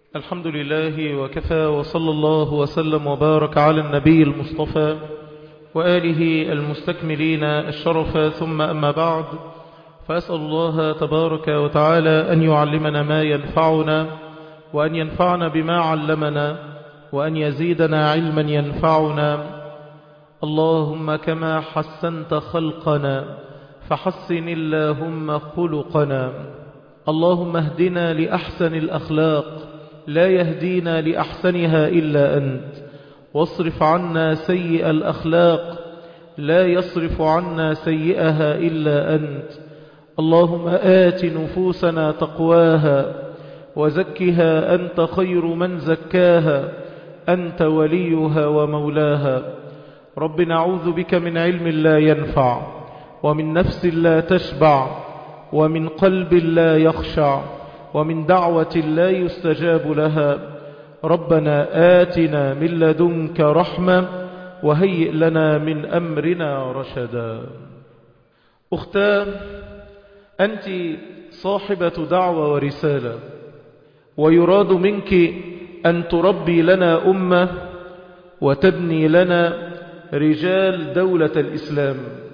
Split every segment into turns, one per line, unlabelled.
الحمد لله وكفى وصلى الله وسلم وبارك على النبي المصطفى وآله المستكملين الشرف ثم أما بعد فأسأل الله تبارك وتعالى أن يعلمنا ما ينفعنا وأن ينفعنا بما علمنا وأن يزيدنا علما ينفعنا اللهم كما حسنت خلقنا فحسن اللهم خلقنا اللهم اهدنا لأحسن الأخلاق لا يهدينا لأحسنها إلا أنت واصرف عنا سيء الأخلاق لا يصرف عنا سيئها إلا أنت اللهم آت نفوسنا تقواها وزكها أنت خير من زكاها أنت وليها ومولاها رب نعوذ بك من علم لا ينفع ومن نفس لا تشبع ومن قلب لا يخشع ومن دعوة لا يستجاب لها ربنا آتنا من لدنك رحمة وهيئ لنا من أمرنا رشدا أختان أنت صاحبة دعوة ورسالة ويراد منك أن تربي لنا أمة وتبني لنا رجال دولة الإسلام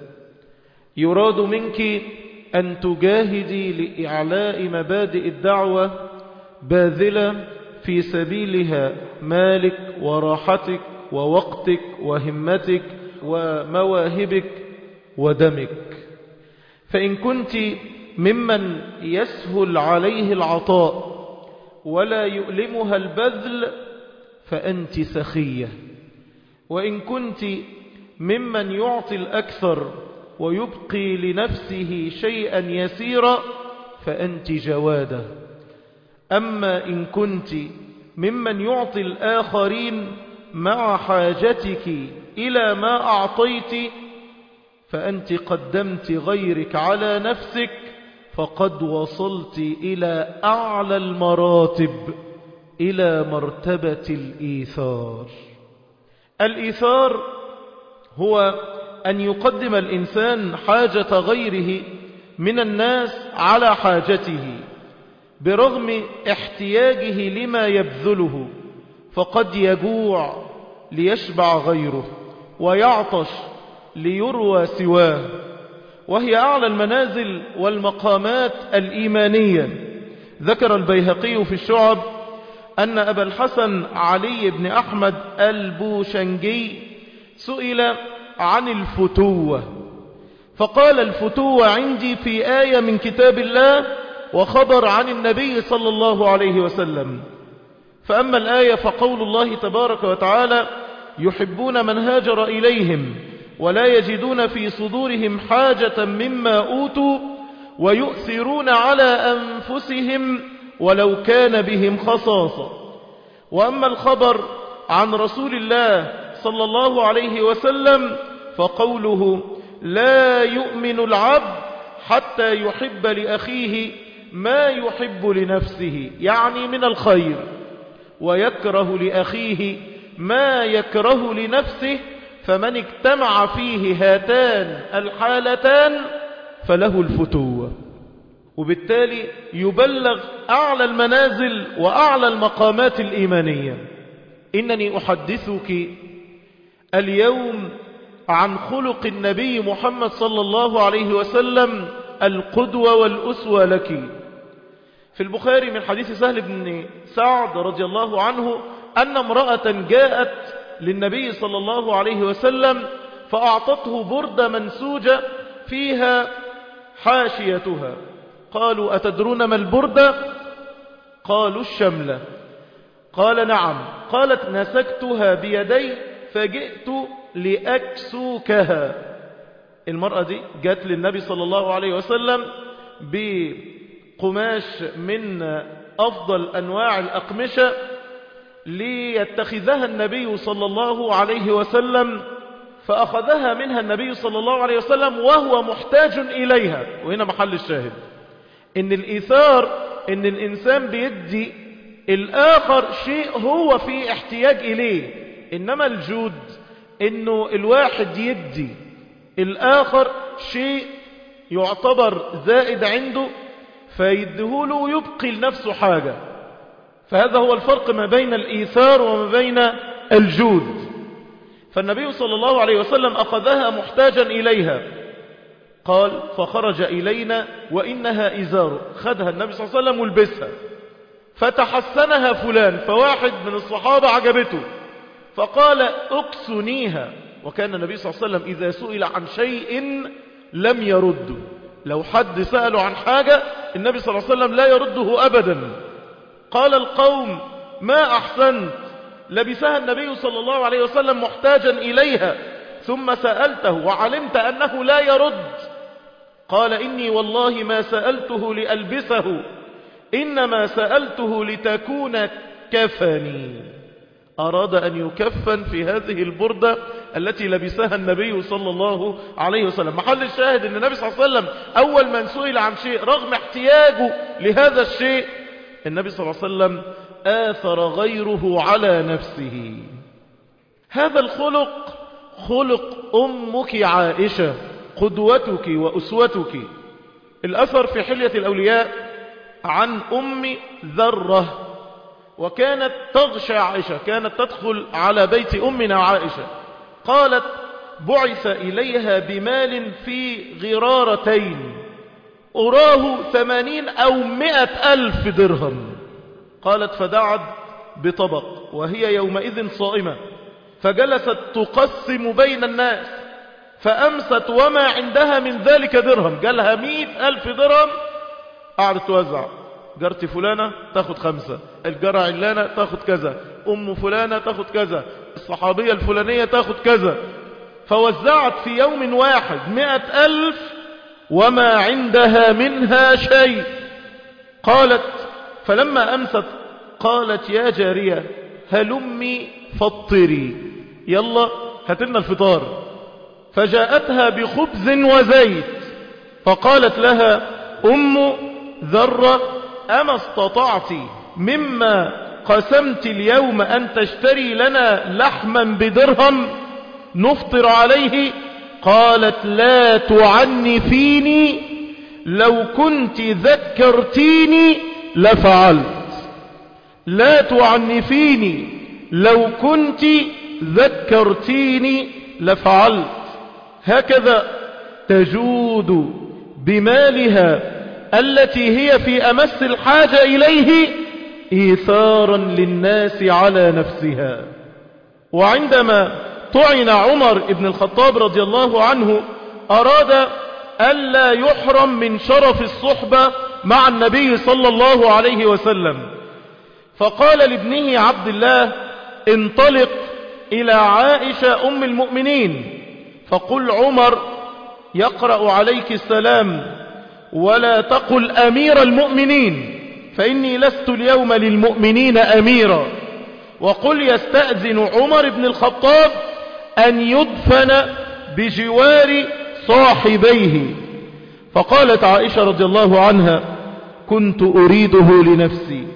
يراد منك أن تجاهدي لإعلاء مبادئ الدعوة باذلة في سبيلها مالك وراحتك ووقتك وهمتك ومواهبك ودمك فإن كنت ممن يسهل عليه العطاء ولا يؤلمها البذل فأنت سخية وإن كنت ممن يعطي الأكثر ويبقي لنفسه شيئا يسيرا فأنت جوادة أما إن كنت ممن يعطي الآخرين مع حاجتك إلى ما أعطيت فأنت قدمت غيرك على نفسك فقد وصلت إلى أعلى المراتب إلى مرتبة الإيثار الإيثار هو أن يقدم الإنسان حاجة غيره من الناس على حاجته برغم احتياجه لما يبذله فقد يجوع ليشبع غيره ويعطش ليروى سواه وهي أعلى المنازل والمقامات الإيمانية ذكر البيهقي في الشعب أن أبا الحسن علي بن أحمد البوشنجي سئل عن الفتوة فقال الفتوة عندي في آية من كتاب الله وخبر عن النبي صلى الله عليه وسلم فأما الآية فقول الله تبارك وتعالى يحبون من هاجر إليهم ولا يجدون في صدورهم حاجة مما أوتوا ويؤثرون على أنفسهم ولو كان بهم خصاصة وأما الخبر عن رسول الله صلى الله عليه وسلم فقوله لا يؤمن العبد حتى يحب لأخيه ما يحب لنفسه يعني من الخير ويكره لأخيه ما يكره لنفسه فمن اجتمع فيه هاتان الحالتان فله الفتوة وبالتالي يبلغ أعلى المنازل وأعلى المقامات الإيمانية إنني أحدثك اليوم عن خلق النبي محمد صلى الله عليه وسلم القدوة والأسوة لك في البخاري من حديث سهل بن سعد رضي الله عنه أن امرأة جاءت للنبي صلى الله عليه وسلم فأعطته بردة منسوجة فيها حاشيتها قالوا أتدرون ما البردة قالوا الشملة قال نعم قالت نسكتها بيدي فجئت لأكسوكها المرأة دي جات للنبي صلى الله عليه وسلم بقماش من أفضل أنواع الأقمشة ليتخذها النبي صلى الله عليه وسلم فأخذها منها النبي صلى الله عليه وسلم وهو محتاج إليها وهنا محل الشاهد إن الإيثار إن الإنسان بيدي الآخر شيء هو في احتياج إليه إنما الجود إنه الواحد يدي الآخر شيء يعتبر زائد عنده فيديهوله ويبقي لنفسه حاجة فهذا هو الفرق ما بين الإيثار وما بين الجود فالنبي صلى الله عليه وسلم أخذها محتاجا إليها قال فخرج إلينا وإنها إزار خدها النبي صلى الله عليه وسلم ولبسها فتحسنها فلان فواحد من الصحابة عجبته فقال اقسنيها وكان النبي صلى الله عليه وسلم إذا سئل عن شيء لم يرد لو حد سأله عن حاجة النبي صلى الله عليه وسلم لا يرده أبدا قال القوم ما أحسنت لبسها النبي صلى الله عليه وسلم محتاجا إليها ثم سألته وعلمت أنه لا يرد قال إني والله ما سألته لألبسه إنما سألته لتكون كفني أراد أن يكفن في هذه البردة التي لبسها النبي صلى الله عليه وسلم محل الشاهد أن النبي صلى الله عليه وسلم أول من سئل عن شيء رغم احتياجه لهذا الشيء النبي صلى الله عليه وسلم آثر غيره على نفسه هذا الخلق خلق أمك عائشة قدوتك وأسوتك الأثر في حلية الأولياء عن أم ذرة وكانت تغشى عائشة كانت تدخل على بيت أمنا عائشة قالت بعث إليها بمال في غرارتين أراه ثمانين أو مئة ألف درهم قالت فدعت بطبق وهي يومئذ صائمة فجلست تقسم بين الناس فأمست وما عندها من ذلك درهم جالها مئة ألف درهم قعدت توزع جارتي فلانة تاخد خمسة الجارة علانة تاخد كذا أم فلانة تاخد كذا الصحابية الفلانية تاخد كذا فوزعت في يوم واحد مئة ألف وما عندها منها شيء قالت فلما أمست قالت يا جارية هلمي فطري يلا هاتلنا الفطار فجاءتها بخبز وزيت فقالت لها أم ذرة أما استطعت مما قسمت اليوم أن تشتري لنا لحما بدرهم نفطر عليه قالت لا تعنفيني لو كنت ذكرتيني لفعلت لا تعنفيني لو كنت ذكرتيني لفعلت هكذا تجود بمالها التي هي في أمس الحاجة إليه إيثارا للناس على نفسها وعندما طعن عمر بن الخطاب رضي الله عنه أراد ألا يحرم من شرف الصحبة مع النبي صلى الله عليه وسلم فقال لابنه عبد الله انطلق إلى عائشة أم المؤمنين فقل عمر يقرأ عليك السلام ولا تقل أمير المؤمنين فإني لست اليوم للمؤمنين أميرا وقل يستأذن عمر بن الخطاب أن يدفن بجوار صاحبيه فقالت عائشة رضي الله عنها كنت أريده لنفسي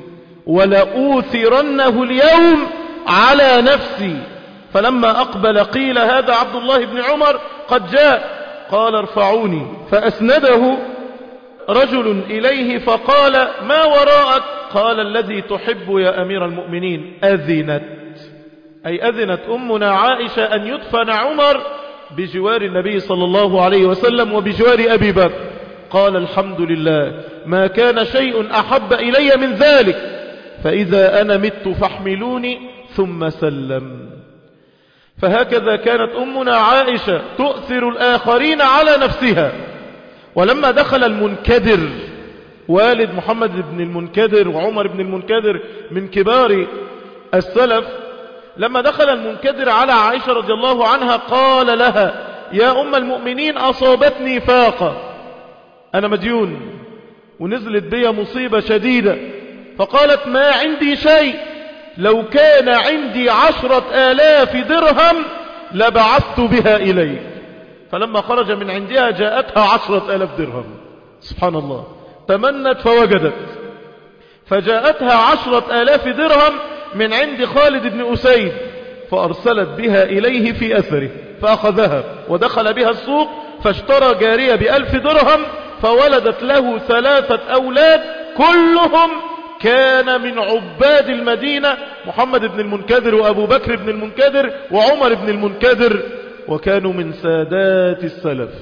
ولأوثرنه اليوم على نفسي فلما أقبل قيل هذا عبد الله بن عمر قد جاء قال ارفعوني فأسنده رجل إليه فقال ما وراءك قال الذي تحب يا أمير المؤمنين أذنت أي أذنت أمنا عائشة أن يدفن عمر بجوار النبي صلى الله عليه وسلم وبجوار أبي بكر قال الحمد لله ما كان شيء أحب إلي من ذلك فإذا أنا مت فاحملوني ثم سلم فهكذا كانت أمنا عائشة تؤثر الآخرين على نفسها ولما دخل المنكدر والد محمد بن المنكدر وعمر بن المنكدر من كبار السلف لما دخل المنكدر على عائشة رضي الله عنها قال لها يا أم المؤمنين أصابتني فاقة أنا مديون ونزلت بي مصيبة شديدة فقالت ما عندي شيء لو كان عندي عشرة آلاف درهم لبعثت بها إليك فلما خرج من عندها جاءتها عشرة آلاف درهم سبحان الله تمنت فوجدت فجاءتها عشرة آلاف درهم من عند خالد بن أسيد فأرسلت بها إليه في أثره فأخذها ودخل بها السوق فاشترى جارية بألف درهم فولدت له ثلاثة أولاد كلهم كان من عباد المدينة محمد بن المنكدر وأبو بكر بن المنكدر وعمر بن المنكدر وكانوا من سادات السلف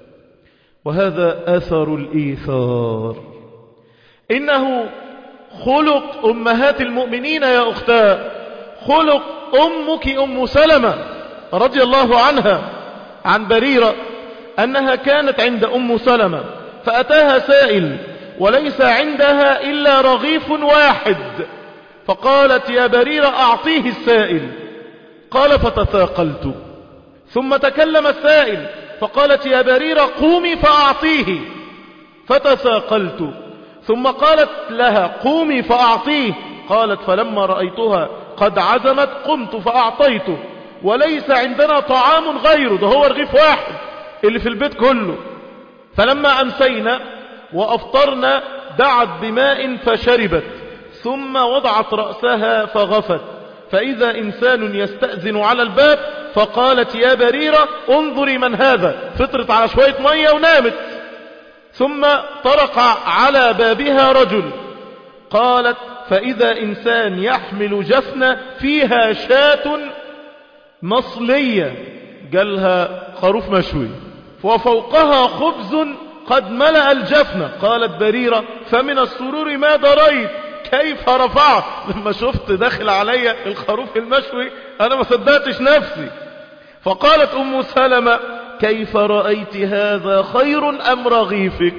وهذا أثر الإيثار إنه خلق أمهات المؤمنين يا أختاه خلق أمك أم سلمة رضي الله عنها عن بريرة أنها كانت عند أم سلمة فأتاها سائل وليس عندها إلا رغيف واحد فقالت يا بريرة أعطيه السائل قال فتثاقلت ثم تكلم السائل فقالت يا بريرة قومي فأعطيه فتثاقلت ثم قالت لها قومي فأعطيه قالت فلما رأيتها قد عزمت قمت فأعطيته وليس عندنا طعام غيره ده هو رغيف واحد اللي في البيت كله فلما أمسينا وأفطرنا دعت بماء فشربت ثم وضعت رأسها فغفت فإذا إنسان يستأذن على الباب فقالت يا بريرة انظري من هذا فطرت على شوية مية ونامت ثم طرق على بابها رجل قالت فإذا إنسان يحمل جفنة فيها شاة مصلية قالها خروف مشوي وفوقها خبز قد ملأ الجفنة قالت بريرة فمن السرور ما دريت كيف رفعت لما شفت داخل علي الخروف المشوي أنا ما صدقتش نفسي فقالت أم سلمة كيف رأيت هذا خير أم رغيفك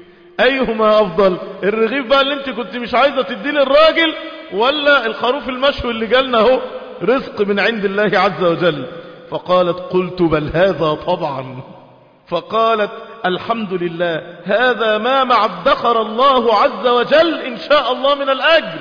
أيهما أفضل الرغيف بقى اللي انت كنت مش عايزة تدين الراجل ولا الخروف المشوي اللي جالنا هو رزق من عند الله عز وجل فقالت قلت بل هذا طبعا فقالت الحمد لله هذا ما مع ادخر الله عز وجل إن شاء الله من الأجر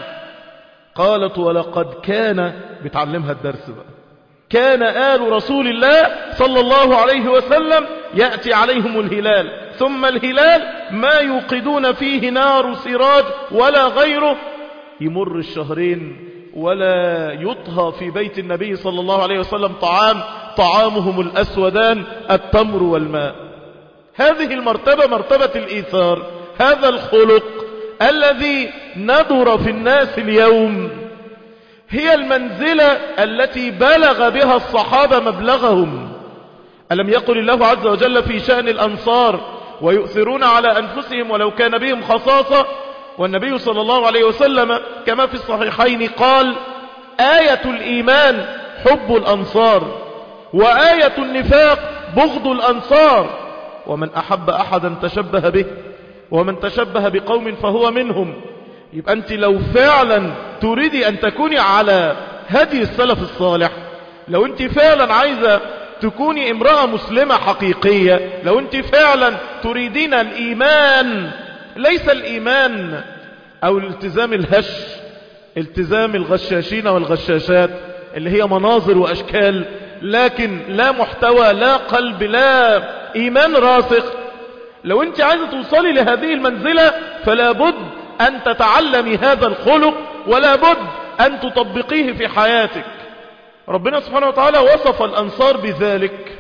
قالت ولقد كان بتعلمها الدرس بقى كان آل رسول الله صلى الله عليه وسلم يأتي عليهم الهلال ثم الهلال ما يوقدون فيه نار سراج ولا غيره يمر الشهرين ولا يطهى في بيت النبي صلى الله عليه وسلم طعام طعامهم الأسودان التمر والماء هذه المرتبة مرتبة الإيثار هذا الخلق الذي ندر في الناس اليوم هي المنزلة التي بلغ بها الصحابة مبلغهم ألم يقل الله عز وجل في شأن الأنصار ويؤثرون على أنفسهم ولو كان بهم خصاصة والنبي صلى الله عليه وسلم كما في الصحيحين قال آية الإيمان حب الأنصار وآية النفاق بغض الأنصار ومن أحب أحدا تشبه به ومن تشبه بقوم فهو منهم يبقى أنت لو فعلا تريدي أن تكوني على هدي السلف الصالح لو أنت فعلا عايزة تكوني امرأة مسلمة حقيقية لو أنت فعلا تريدين الإيمان ليس الإيمان أو الالتزام الهش التزام الغشاشين والغشاشات اللي هي مناظر وأشكال لكن لا محتوى لا قلب لا إيمان راسخ لو أنت عايزة توصلي لهذه المنزلة فلا بد أن تتعلمي هذا الخلق ولا بد أن تطبقيه في حياتك ربنا سبحانه وتعالى وصف الأنصار بذلك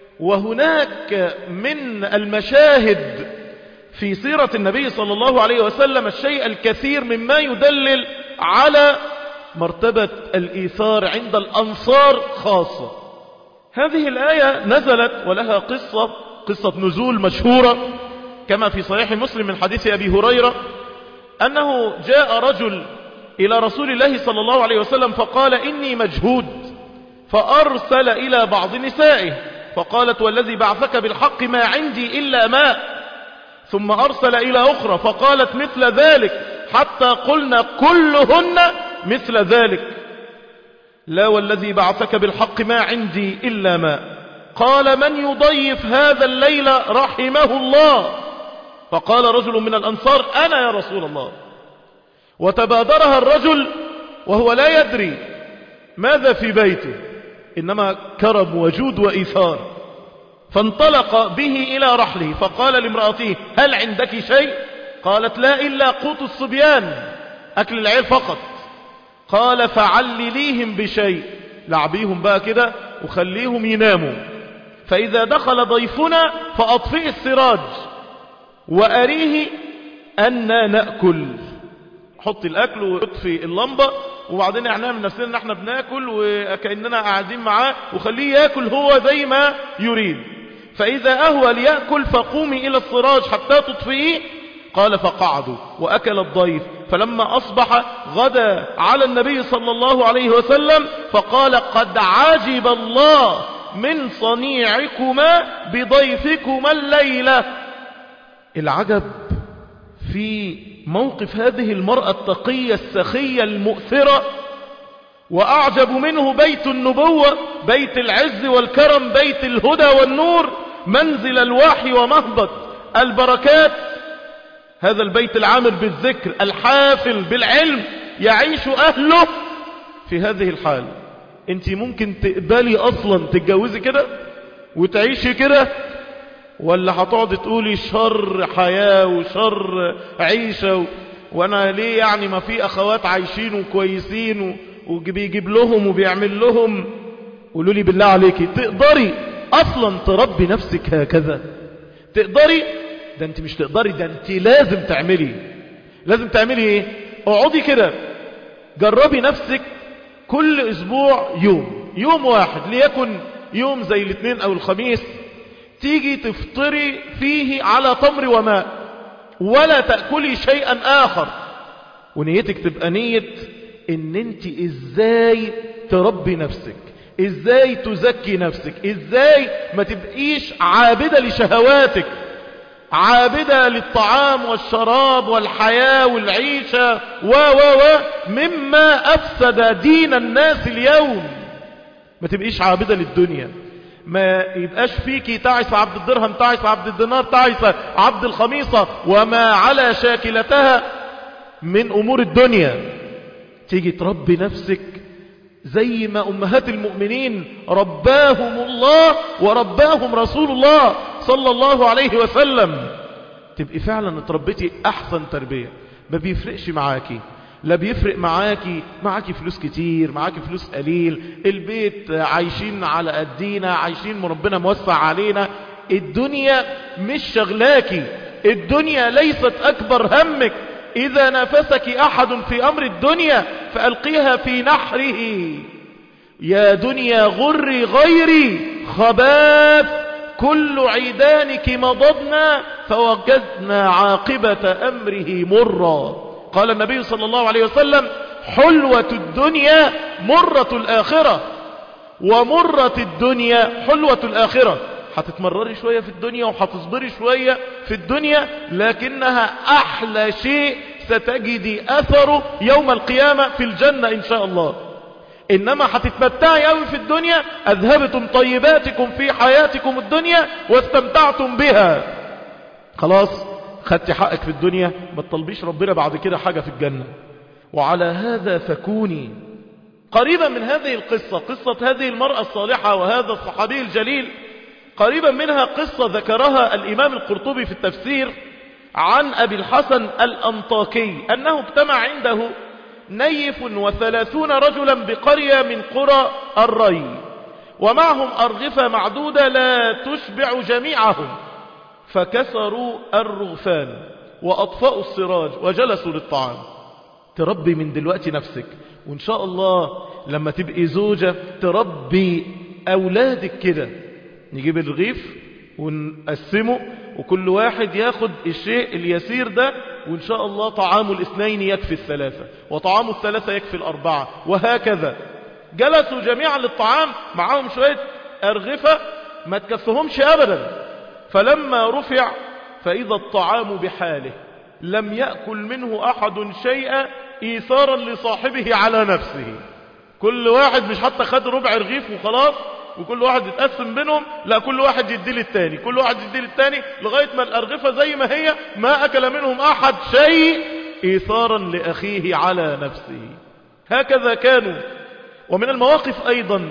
وهناك من المشاهد في سيرة النبي صلى الله عليه وسلم الشيء الكثير مما يدلل على مرتبة الإيثار عند الأنصار خاصة هذه الآية نزلت ولها قصة قصة نزول مشهورة كما في صحيح مسلم من حديث أبي هريرة أنه جاء رجل إلى رسول الله صلى الله عليه وسلم فقال إني مجهود فأرسل إلى بعض نسائه فقالت والذي بعثك بالحق ما عندي إلا ماء ثم أرسل إلى أخرى فقالت مثل ذلك حتى قلنا كلهن مثل ذلك لا والذي بعثك بالحق ما عندي إلا ماء قال من يضيف هذا الليل رحمه الله فقال رجل من الأنصار أنا يا رسول الله وتبادرها الرجل وهو لا يدري ماذا في بيته إنما كرم وجود وإيثار فانطلق به إلى رحله فقال لامرأته هل عندك شيء قالت لا إلا قوت الصبيان أكل العيل فقط قال فعلليهم بشيء لعبيهم بقى كده وخليهم يناموا فإذا دخل ضيفنا فأطفئ السراج وأريه أن نأكل حط الاكل ويطفي اللمبة وبعدين اعمل نفسنا ان احنا بناكل وكأننا قاعدين معاه وخليه ياكل هو زي ما يريد فاذا اهوى ليأكل فقومي الى السراج حتى تطفئيه قال فقعدوا واكل الضيف فلما اصبح غدا على النبي صلى الله عليه وسلم فقال قد عجب الله من صنيعكما بضيفكما الليلة العجب في موقف هذه المرأة التقية السخية المؤثرة وأعجب منه بيت النبوة بيت العز والكرم بيت الهدى والنور منزل الوحي ومهبط البركات هذا البيت العامر بالذكر الحافل بالعلم يعيش أهله في هذه الحال انت ممكن تقبلي أصلا تتجوزي كده وتعيشي كده ولا هتقعد تقولي شر حياة وشر عيشة و... وانا ليه يعني ما في اخوات عايشين وكويسين و... وبيجيب لهم وبيعمل لهم قولوا لي بالله عليكي تقدري اصلا تربي نفسك هكذا تقدري ده انت مش تقدري ده انت لازم تعملي لازم تعملي ايه اقعدي كده جربي نفسك كل اسبوع يوم يوم واحد ليكن يوم زي الاثنين او الخميس تيجي تفطري فيه على تمر وماء ولا تأكلي شيئا آخر ونيتك تبقى نية ان انت ازاي تربي نفسك ازاي تزكي نفسك ازاي ما تبقيش عابدة لشهواتك عابدة للطعام والشراب والحياة والعيشة و و و مما أفسد دين الناس اليوم ما تبقيش عابدة للدنيا ما يبقاش فيكي تعس عبد الدرهم تعس عبد الدينار تعس عبد الخميصة وما على شاكلتها من أمور الدنيا تيجي تربي نفسك زي ما أمهات المؤمنين رباهم الله ورباهم رسول الله صلى الله عليه وسلم تبقي فعلا اتربيتي أحسن تربية ما بيفرقش معاكي لا بيفرق معاكي معاكي فلوس كتير معاكي فلوس قليل البيت عايشين على قدينا عايشين ربنا موسع علينا الدنيا مش شغلاكي الدنيا ليست أكبر همك إذا نافسك أحد في أمر الدنيا فألقيها في نحره يا دنيا غري غيري خباث كل عيدانك مضضنا فوجدنا عاقبة أمره مرا قال النبي صلى الله عليه وسلم حلوة الدنيا مرة الآخرة ومرة الدنيا حلوة الآخرة هتتمرري شوية في الدنيا وهتصبري شوية في الدنيا لكنها أحلى شيء ستجدي أثره يوم القيامة في الجنة إن شاء الله إنما هتتمتعي قوي في الدنيا أذهبتم طيباتكم في حياتكم الدنيا واستمتعتم بها خلاص خدت حقك في الدنيا ما تطلبيش ربنا بعد كده حاجة في الجنة وعلى هذا فكوني قريبا من هذه القصة قصة هذه المرأة الصالحة وهذا الصحابي الجليل قريبا منها قصة ذكرها الإمام القرطبي في التفسير عن أبي الحسن الأنطاكي أنه اجتمع عنده نيف وثلاثون رجلا بقرية من قرى الري ومعهم أرغفة معدودة لا تشبع جميعهم فكسروا الرغفان وأطفأوا السراج وجلسوا للطعام تربي من دلوقتي نفسك وإن شاء الله لما تبقي زوجة تربي أولادك كده نجيب الرغيف ونقسمه وكل واحد ياخد الشيء اليسير ده وإن شاء الله طعام الاثنين يكفي الثلاثة وطعام الثلاثة يكفي الأربعة وهكذا جلسوا جميعا للطعام معاهم شوية أرغفة ما تكفهمش أبدا فلما رفع فإذا الطعام بحاله لم يأكل منه أحد شيئا إيثارا لصاحبه على نفسه كل واحد مش حتى خد ربع رغيف وخلاص وكل واحد يتقسم بينهم لا كل واحد يدي للتاني كل واحد يدي للتاني لغاية ما الأرغفة زي ما هي ما أكل منهم أحد شيء إيثارا لأخيه على نفسه هكذا كانوا ومن المواقف أيضا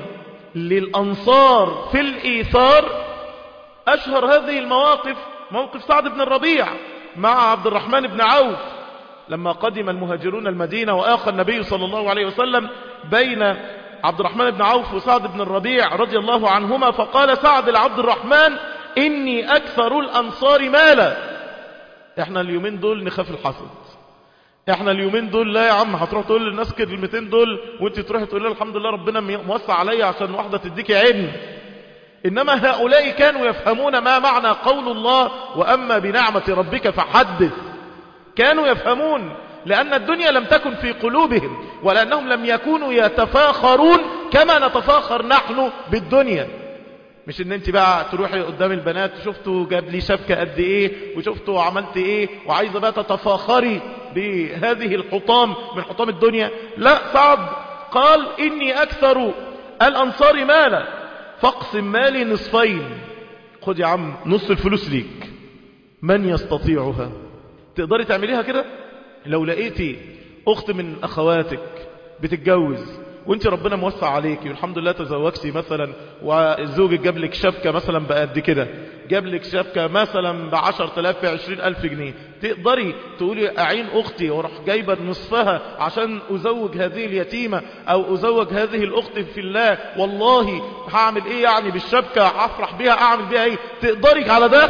للأنصار في الإيثار أشهر هذه المواقف موقف سعد بن الربيع مع عبد الرحمن بن عوف لما قدم المهاجرون المدينة وآخى النبي صلى الله عليه وسلم بين عبد الرحمن بن عوف وسعد بن الربيع رضي الله عنهما فقال سعد لعبد الرحمن إني أكثر الأنصار مالا احنا اليومين دول نخاف الحسد احنا اليومين دول لا يا عم هتروح تقول للناس كلمتين دول وانت تروح تقول لها الحمد لله ربنا موسع عليا عشان واحدة تديكي عين إنما هؤلاء كانوا يفهمون ما معنى قول الله وأما بنعمة ربك فحدث كانوا يفهمون لأن الدنيا لم تكن في قلوبهم ولأنهم لم يكونوا يتفاخرون كما نتفاخر نحن بالدنيا مش ان انت بقى تروحي قدام البنات شفتوا جاب لي شبكة قد ايه وشفتوا عملت ايه وعايزة بقى تتفاخري بهذه الحطام من حطام الدنيا لا سعد قال اني اكثر الانصار مالا فاقسم مالي نصفين خد يا عم نص الفلوس ليك من يستطيعها تقدري تعمليها كده لو لقيتي اخت من اخواتك بتتجوز وانت ربنا موسع عليكي والحمد لله تزوجتي مثلا وزوجك جاب لك شبكة مثلا بقد كده جاب لك شبكة مثلا ب 10000 ب 20000 جنيه تقدري تقولي اعين اختي واروح جايبه نصفها عشان ازوج هذه اليتيمة او ازوج هذه الاخت في الله والله هعمل ايه يعني بالشبكة هفرح بيها اعمل بيها ايه تقدري على ده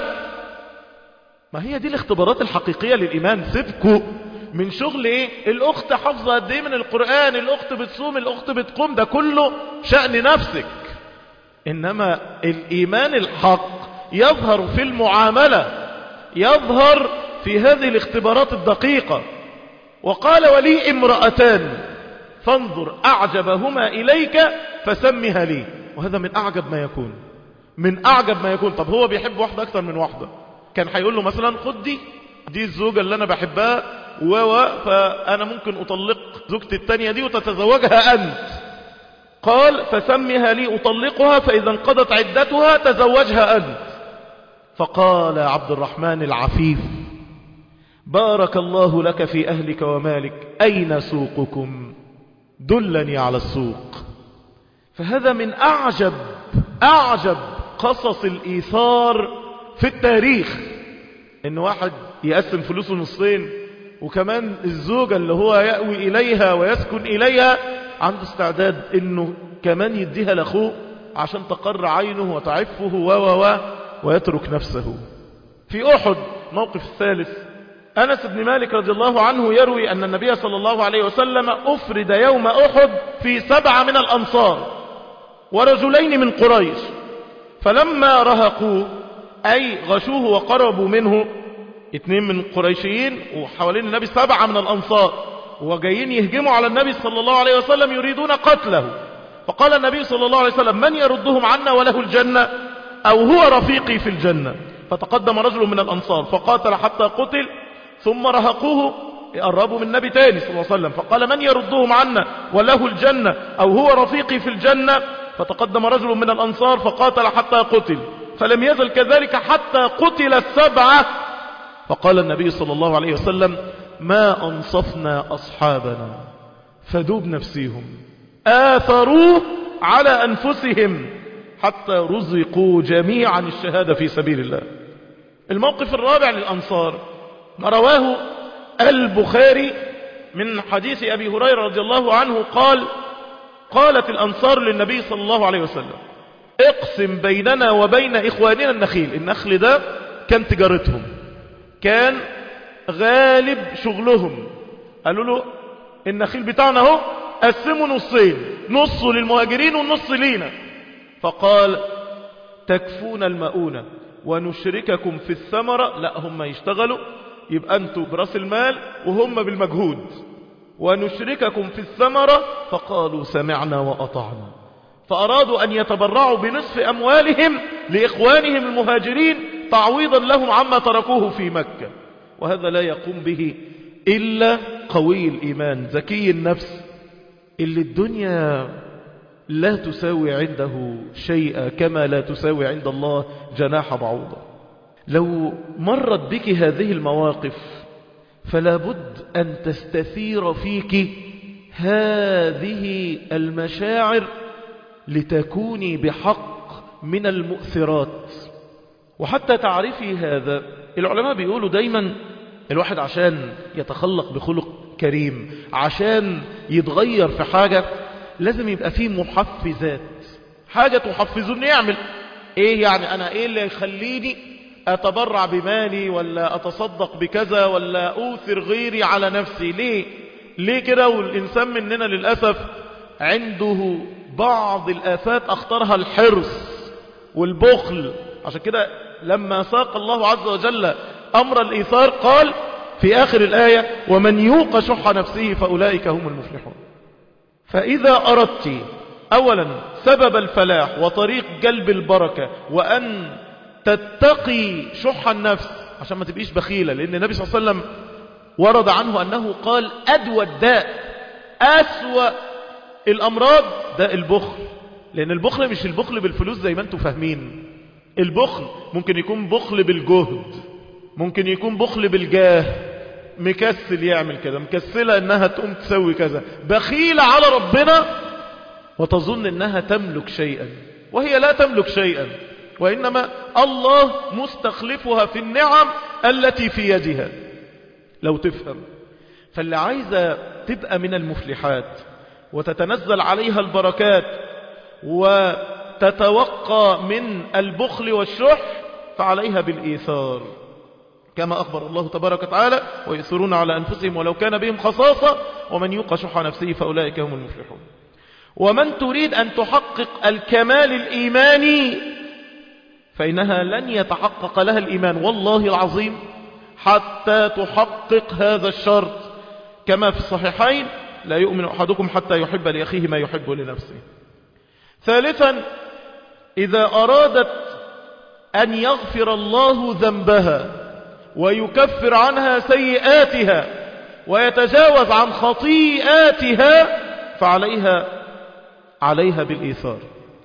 ما هي دي الاختبارات الحقيقية للايمان سيبكوا من شغل ايه الاخت حافظة قد ايه من القرآن الاخت بتصوم الاخت بتقوم ده كله شأن نفسك انما الايمان الحق يظهر في المعاملة يظهر في هذه الاختبارات الدقيقة وقال ولي امرأتان فانظر اعجبهما اليك فسمها لي وهذا من اعجب ما يكون من اعجب ما يكون طب هو بيحب واحدة اكتر من واحدة كان هيقول له مثلا خد دي دي الزوجة اللي انا بحبها و فأنا ممكن أطلق زوجتي التانية دي وتتزوجها أنت قال فسمها لي أطلقها فإذا انقضت عدتها تزوجها أنت فقال عبد الرحمن العفيف بارك الله لك في أهلك ومالك أين سوقكم دلني على السوق فهذا من أعجب أعجب قصص الإيثار في التاريخ إن واحد يقسم فلوسه نصين وكمان الزوجة اللي هو يأوي إليها ويسكن إليها عنده استعداد انه كمان يديها لاخوه عشان تقر عينه وتعفه و و و ويترك نفسه في أحد موقف الثالث أنس بن مالك رضي الله عنه يروي أن النبي صلى الله عليه وسلم أفرد يوم أحد في سبعة من الأنصار ورجلين من قريش فلما رهقوه أي غشوه وقربوا منه اتنين من القريشيين وحوالين النبي سبعة من الأنصار وجايين يهجموا على النبي صلى الله عليه وسلم يريدون قتله فقال النبي صلى الله عليه وسلم من يردهم عنا وله الجنة أو هو رفيقي في الجنة فتقدم رجل من الأنصار فقاتل حتى قتل ثم رهقوه قربوا من النبي تاني صلى الله عليه وسلم فقال من يردهم عنا وله الجنة أو هو رفيقي في الجنة فتقدم رجل من الأنصار فقاتل حتى قتل فلم يزل كذلك حتى قتل السبعة فقال النبي صلى الله عليه وسلم ما أنصفنا أصحابنا فدوب نفسيهم آثروه على أنفسهم حتى رزقوا جميعا الشهادة في سبيل الله الموقف الرابع للأنصار ما رواه البخاري من حديث أبي هريرة رضي الله عنه قال قالت الأنصار للنبي صلى الله عليه وسلم اقسم بيننا وبين إخواننا النخيل النخل ده كان تجارتهم كان غالب شغلهم قالوا له النخيل بتاعنا اهو قسموا نصين نص للمهاجرين والنص لينا فقال تكفون المؤونة ونشرككم في الثمرة لا هم يشتغلوا يبقى أنتوا برأس المال وهم بالمجهود ونشرككم في الثمرة فقالوا سمعنا وأطعنا فأرادوا أن يتبرعوا بنصف أموالهم لإخوانهم المهاجرين تعويضا لهم عما تركوه في مكة وهذا لا يقوم به إلا قوي الإيمان ذكي النفس اللي الدنيا لا تساوي عنده شيئا كما لا تساوي عند الله جناح بعوضة لو مرت بك هذه المواقف فلا بد أن تستثير فيك هذه المشاعر لتكوني بحق من المؤثرات وحتى تعرفي هذا العلماء بيقولوا دايما الواحد عشان يتخلق بخلق كريم عشان يتغير في حاجة لازم يبقى فيه محفزات حاجة تحفزه انه يعمل ايه يعني انا ايه اللي يخليني أتبرع بمالي ولا أتصدق بكذا ولا أوثر غيري على نفسي ليه ليه كده والإنسان مننا للأسف عنده بعض الآفات أخطرها الحرص والبخل عشان كده لما ساق الله عز وجل أمر الإيثار قال في آخر الآية ومن يوق شح نفسه فأولئك هم المفلحون فإذا أردت أولا سبب الفلاح وطريق جلب البركة وأن تتقي شح النفس عشان ما تبقيش بخيلة لأن النبي صلى الله عليه وسلم ورد عنه أنه قال أدوى الداء أسوأ الأمراض داء البخل لأن البخل مش البخل بالفلوس زي ما انتم فاهمين البخل ممكن يكون بخل بالجهد ممكن يكون بخل بالجاه مكسل يعمل كده مكسلة انها تقوم تسوي كذا بخيلة على ربنا وتظن انها تملك شيئا وهي لا تملك شيئا وإنما الله مستخلفها في النعم التي في يدها لو تفهم فاللي عايزة تبقى من المفلحات وتتنزل عليها البركات وتتوقى من البخل والشح فعليها بالإيثار كما أخبر الله تبارك وتعالى ويؤثرون على أنفسهم ولو كان بهم خصاصة ومن يوق شح نفسه فأولئك هم المفلحون ومن تريد أن تحقق الكمال الإيماني فإنها لن يتحقق لها الإيمان والله العظيم حتى تحقق هذا الشرط كما في الصحيحين لا يؤمن أحدكم حتى يحب لأخيه ما يحب لنفسه ثالثا إذا أرادت أن يغفر الله ذنبها ويكفر عنها سيئاتها ويتجاوز عن خطيئاتها فعليها عليها بالإيثار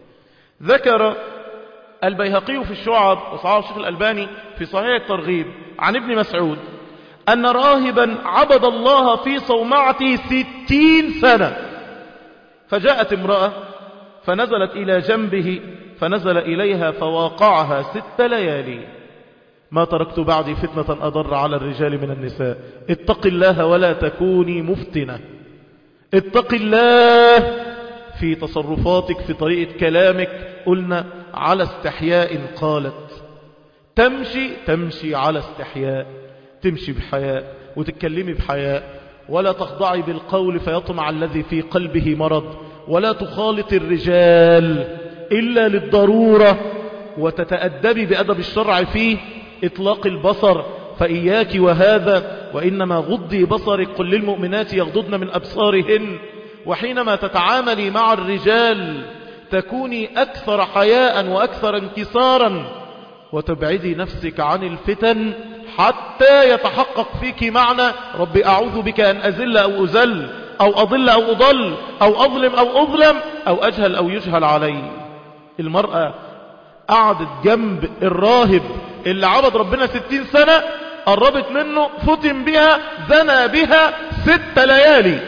ذكر البيهقي في الشعب وصحاب الشيخ الألباني في صحيح الترغيب عن ابن مسعود أن راهبا عبد الله في صومعته ستين سنة فجاءت امرأة فنزلت إلى جنبه فنزل إليها فواقعها ست ليالي ما تركت بعدي فتنة أضر على الرجال من النساء اتق الله ولا تكوني مفتنة اتق الله في تصرفاتك في طريقة كلامك قلنا على استحياء قالت تمشي تمشي على استحياء تمشي بحياء وتتكلمي بحياء ولا تخضعي بالقول فيطمع الذي في قلبه مرض ولا تخالط الرجال إلا للضرورة وتتأدبي بأدب الشرع فيه إطلاق البصر فإياك وهذا وإنما غضي بصرك قل للمؤمنات يغضضن من أبصارهن وحينما تتعاملي مع الرجال تكوني أكثر حياء وأكثر انكسارا وتبعدي نفسك عن الفتن حتى يتحقق فيك معنى رب أعوذ بك أن أزل أو أزل أو أضل أو أضل أو أظلم أو أظلم أو أجهل أو يجهل علي المرأة قعدت جنب الراهب اللي عبد ربنا ستين سنة قربت منه فتن بها زنى بها ست ليالي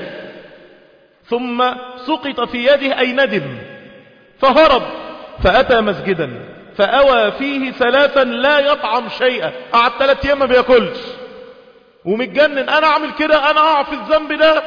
ثم سقط في يده أي ندم فهرب فأتى مسجدا فأوى فيه ثلاثا لا يطعم شيئا قعد ثلاث أيام ما بياكلش ومتجنن أنا أعمل كده أنا أقع في الذنب ده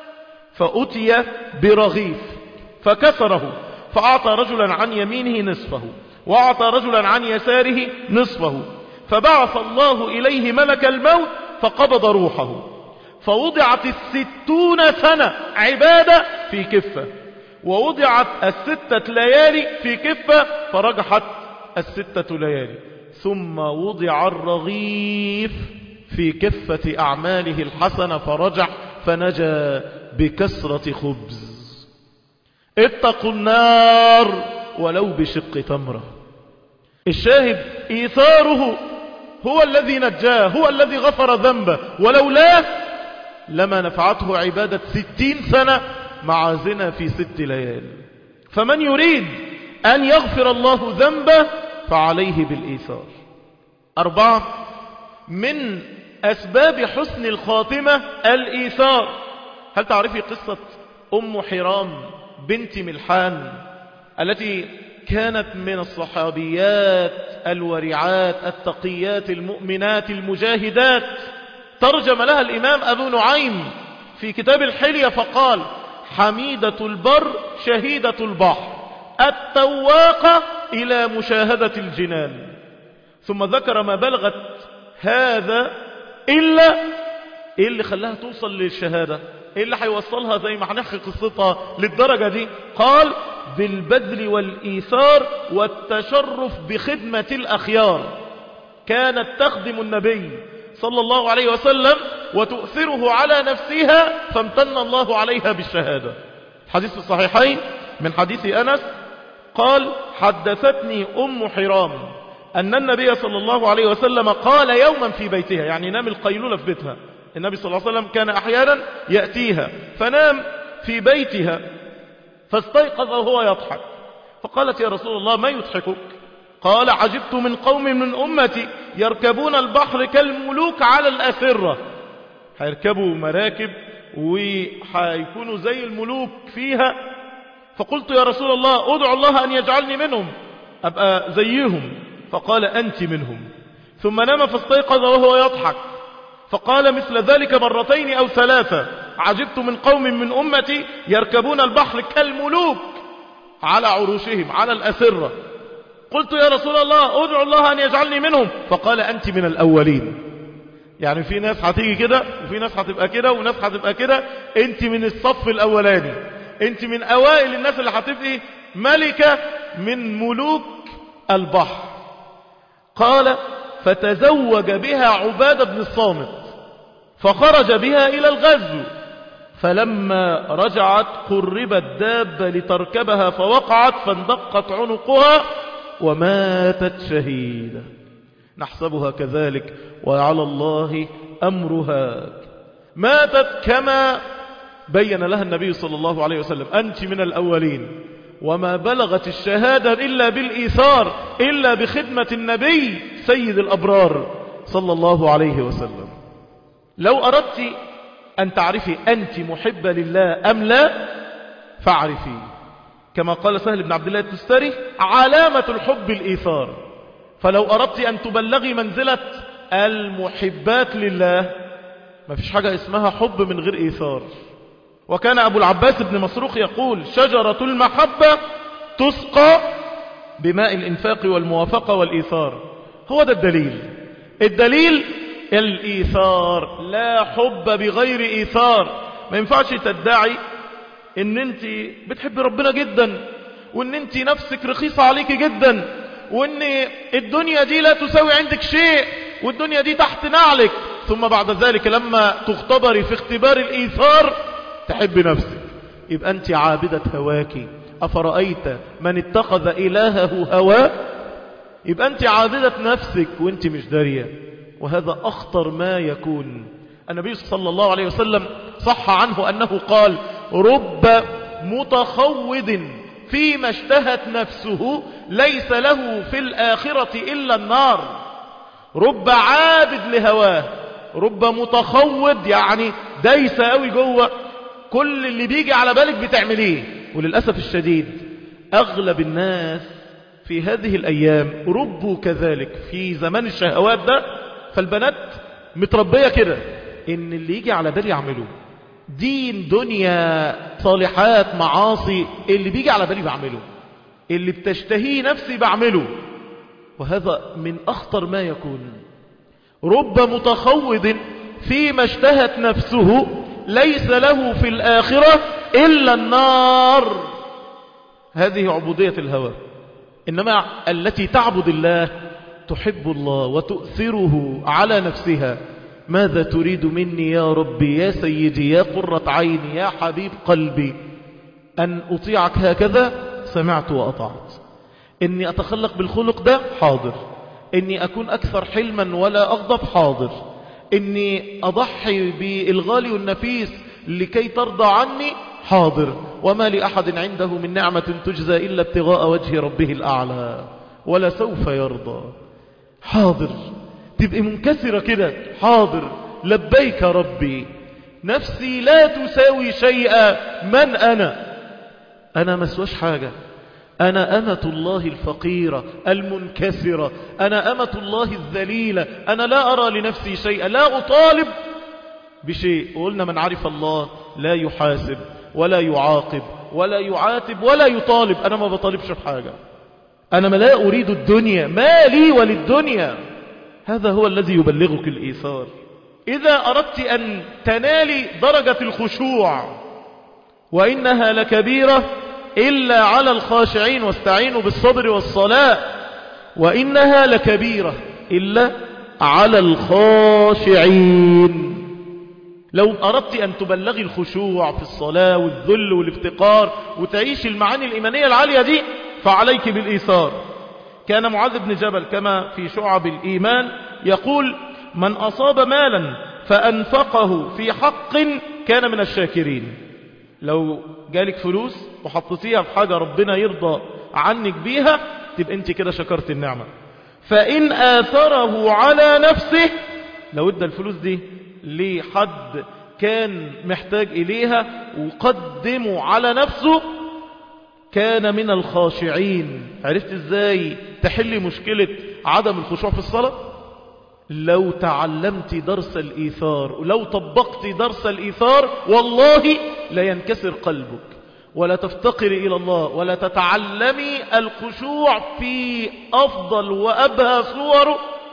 فأتي برغيف فكسره فأعطى رجلا عن يمينه نصفه وأعطى رجلا عن يساره نصفه فبعث الله إليه ملك الموت فقبض روحه فوضعت الستون سنة عبادة في كفة ووضعت الستة ليالي في كفة فرجحت الستة ليالي ثم وضع الرغيف في كفة أعماله الحسنة فرجح فنجا بكسرة خبز اتقوا النار ولو بشق تمرة الشاهد إيثاره هو الذي نجاه هو الذي غفر ذنبه ولولاه لما نفعته عبادة ستين سنة مع زنا في ست ليال فمن يريد أن يغفر الله ذنبه فعليه بالإيثار أربعة من أسباب حسن الخاتمة الإيثار هل تعرفي قصة أم حرام بنت ملحان التي كانت من الصحابيات الورعات التقيات المؤمنات المجاهدات ترجم لها الإمام أبو نعيم في كتاب الحلية فقال حميدة البر شهيدة البحر التواقة إلى مشاهدة الجنان ثم ذكر ما بلغت هذا إلا إيه اللي خلاها توصل للشهادة إيه اللي هيوصلها زي ما هنحكي قصتها للدرجة دي قال بالبذل والإيثار والتشرف بخدمة الأخيار كانت تخدم النبي صلى الله عليه وسلم وتؤثره على نفسها فامتن الله عليها بالشهادة حديث الصحيحين من حديث أنس قال حدثتني أم حرام أن النبي صلى الله عليه وسلم قال يوما في بيتها يعني نام القيلولة في بيتها النبي صلى الله عليه وسلم كان أحيانا يأتيها فنام في بيتها فاستيقظ وهو يضحك فقالت يا رسول الله ما يضحكك قال عجبت من قوم من أمتي يركبون البحر كالملوك على الأسرة هيركبوا مراكب وهيكونوا زي الملوك فيها فقلت يا رسول الله ادعو الله أن يجعلني منهم أبقى زيهم فقال أنت منهم ثم نام فاستيقظ وهو يضحك فقال مثل ذلك مرتين أو ثلاثة عجبت من قوم من أمتي يركبون البحر كالملوك على عروشهم على الأسرة قلت يا رسول الله ادعو الله أن يجعلني منهم فقال أنت من الأولين يعني في ناس هتيجي كده وفي ناس هتبقى كده وناس هتبقى كده انت من الصف الأولاني انت من أوائل الناس اللي هتبقي ملكة من ملوك البحر قال فتزوج بها عبادة بن الصامت فخرج بها إلى الغزو فلما رجعت قربت دابة لتركبها فوقعت فاندقت عنقها وماتت شهيدة نحسبها كذلك وعلى الله أمرها ماتت كما بين لها النبي صلى الله عليه وسلم أنت من الأولين وما بلغت الشهادة إلا بالإيثار إلا بخدمة النبي سيد الأبرار صلى الله عليه وسلم لو أردت أن تعرفي أنت محبة لله أم لا فاعرفي كما قال سهل بن عبد الله التستري علامة الحب الإيثار فلو أردت أن تبلغي منزلة المحبات لله ما فيش حاجة اسمها حب من غير إيثار وكان أبو العباس بن مسروق يقول شجرة المحبة تسقى بماء الإنفاق والموافقة والإيثار هو ده الدليل الدليل الإيثار لا حب بغير إيثار ما ينفعش تدعي ان انت بتحب ربنا جدا وان انت نفسك رخيصة عليك جدا وان الدنيا دي لا تساوي عندك شيء والدنيا دي تحت نعلك ثم بعد ذلك لما تختبري في اختبار الإيثار تحب نفسك يبقى أنت عابدة هواك أفرأيت من اتخذ إلهه هواه يبقى أنت عابدة نفسك وأنت مش دارية وهذا أخطر ما يكون النبي صلى الله عليه وسلم صح عنه أنه قال رب متخوض فيما اشتهت نفسه ليس له في الآخرة إلا النار رب عابد لهواه رب متخوض يعني دايسة قوي جوه كل اللي بيجي على بالك بتعمليه وللأسف الشديد أغلب الناس في هذه الأيام ربوا كذلك في زمان الشهوات ده فالبنات متربية كده إن اللي يجي على بالي يعمله دين دنيا صالحات معاصي اللي بيجي على بالي بعمله اللي بتشتهيه نفسي بعمله وهذا من أخطر ما يكون رب متخوض فيما اشتهت نفسه ليس له في الآخرة إلا النار هذه عبودية الهوى إنما التي تعبد الله تحب الله وتؤثره على نفسها ماذا تريد مني يا ربي يا سيدي يا قرة عيني يا حبيب قلبي أن أطيعك هكذا سمعت وأطعت إني أتخلق بالخلق ده حاضر إني أكون أكثر حلما ولا أغضب حاضر إني أضحي بالغالي والنفيس لكي ترضى عني حاضر وما لأحد عنده من نعمة تجزى إلا ابتغاء وجه ربه الأعلى ولا سوف يرضى حاضر تبقى منكسرة كده حاضر لبيك ربي نفسي لا تساوي شيئا من أنا أنا مسواش حاجة أنا أمة الله الفقيرة المنكسرة أنا أمة الله الذليلة أنا لا أرى لنفسي شيئا لا أطالب بشيء وقلنا من عرف الله لا يحاسب ولا يعاقب ولا يعاتب ولا يطالب أنا ما بطالبش بحاجة أنا ما لا أريد الدنيا ما لي وللدنيا هذا هو الذي يبلغك الإيثار إذا أردت أن تنالي درجة الخشوع وإنها لكبيرة إلا على الخاشعين واستعينوا بالصبر والصلاة وإنها لكبيرة إلا على الخاشعين لو أردت أن تبلغي الخشوع في الصلاة والذل والافتقار وتعيش المعاني الإيمانية العالية دي فعليك بالإيثار كان معاذ بن جبل كما في شعب الإيمان يقول من أصاب مالا فأنفقه في حق كان من الشاكرين لو جالك فلوس وحطيتيها في حاجة ربنا يرضى عنك بيها تبقى انت كده شكرت النعمة فإن آثره على نفسه لو ادى الفلوس دي لحد كان محتاج إليها وقدمه على نفسه كان من الخاشعين عرفت ازاي تحل مشكلة عدم الخشوع في الصلاة لو تعلمت درس الإيثار ولو طبقت درس الإيثار والله لا ينكسر قلبك ولا تفتقر إلى الله ولا تتعلمي الخشوع في أفضل وأبهى صوره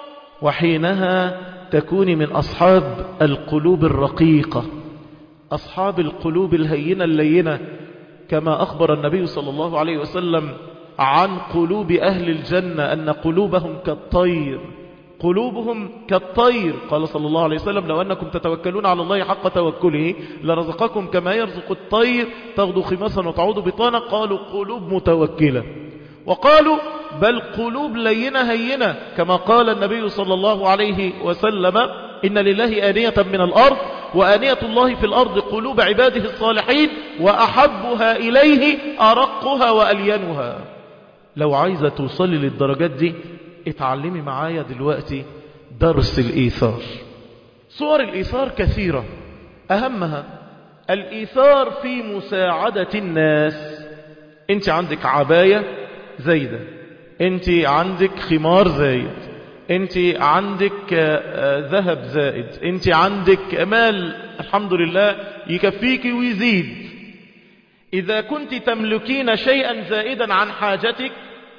وحينها تكوني من أصحاب القلوب الرقيقة أصحاب القلوب الهينة اللينة كما أخبر النبي صلى الله عليه وسلم عن قلوب أهل الجنة أن قلوبهم كالطير قلوبهم كالطير قال صلى الله عليه وسلم لو أنكم تتوكلون على الله حق توكله لرزقكم كما يرزق الطير تغدو خماسا وتعود بطانا قالوا قلوب متوكلة وقالوا بل قلوب لينة هينة كما قال النبي صلى الله عليه وسلم إن لله آنية من الأرض وآنية الله في الأرض قلوب عباده الصالحين وأحبها إليه أرقها وألينها لو عايزة توصلي للدرجات دي اتعلمي معايا دلوقتي درس الإيثار صور الإيثار كثيرة أهمها الإيثار في مساعدة الناس انت عندك عباية زايدة انت عندك خمار زايد انت عندك ذهب زائد انت عندك مال الحمد لله يكفيك ويزيد إذا كنت تملكين شيئا زائدا عن حاجتك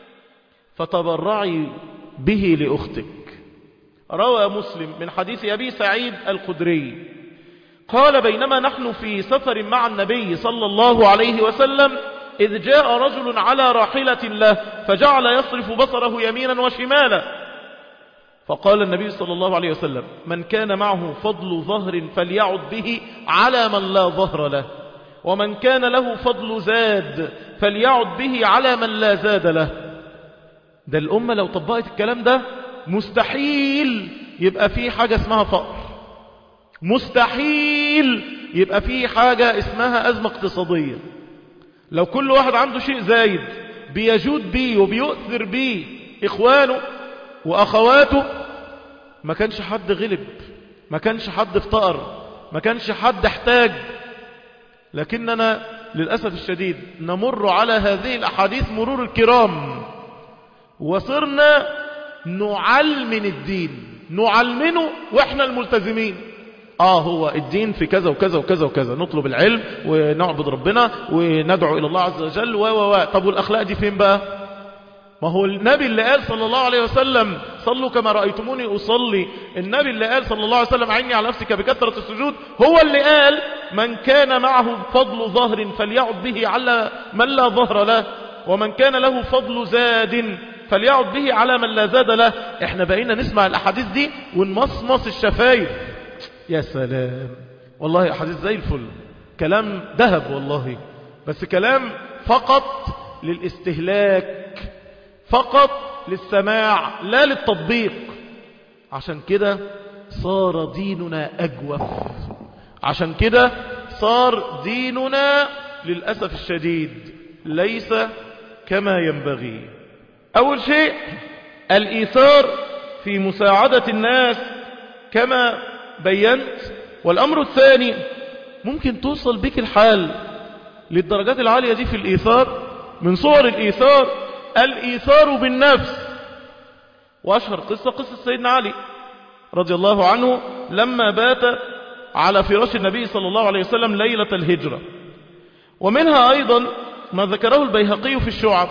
فتبرعي به لأختك روى مسلم من حديث أبي سعيد الخدري قال بينما نحن في سفر مع النبي صلى الله عليه وسلم إذ جاء رجل على راحلة له فجعل يصرف بصره يمينا وشمالا فقال النبي صلى الله عليه وسلم من كان معه فضل ظهر فليعد به على من لا ظهر له ومن كان له فضل زاد فليعد به على من لا زاد له ده الأمة لو طبقت الكلام ده مستحيل يبقى في حاجة اسمها فقر مستحيل يبقى في حاجة اسمها أزمة اقتصادية لو كل واحد عنده شيء زايد بيجود بيه وبيؤثر بيه إخوانه وأخواته ما كانش حد غلب ما كانش حد افتقر ما كانش حد احتاج لكننا للأسف الشديد نمر على هذه الأحاديث مرور الكرام وصرنا نعلمن الدين نعلمنه واحنا الملتزمين اه هو الدين في كذا وكذا وكذا وكذا نطلب العلم ونعبد ربنا وندعو الى الله عز وجل و و و طب والاخلاق دي فين بقى ما هو النبي اللي قال صلى الله عليه وسلم صلوا كما رأيتموني أصلي النبي اللي قال صلى الله عليه وسلم عيني على نفسك بكثرة السجود هو اللي قال من كان معه فضل ظهر فليعد به على من لا ظهر له ومن كان له فضل زاد فليعد به على من لا زاد له احنا بقينا نسمع الأحاديث دي ونمصمص الشفايف يا سلام والله أحاديث زي الفل كلام ذهب والله بس كلام فقط للاستهلاك فقط للسماع لا للتطبيق عشان كده صار ديننا أجوف عشان كده صار ديننا للأسف الشديد ليس كما ينبغي أول شيء الإيثار في مساعدة الناس كما بينت والأمر الثاني ممكن توصل بك الحال للدرجات العالية دي في الإيثار من صور الإيثار الإيثار بالنفس وأشهر قصة قصة سيدنا علي رضي الله عنه لما بات على فراش النبي صلى الله عليه وسلم ليلة الهجرة ومنها أيضا ما ذكره البيهقي في الشعب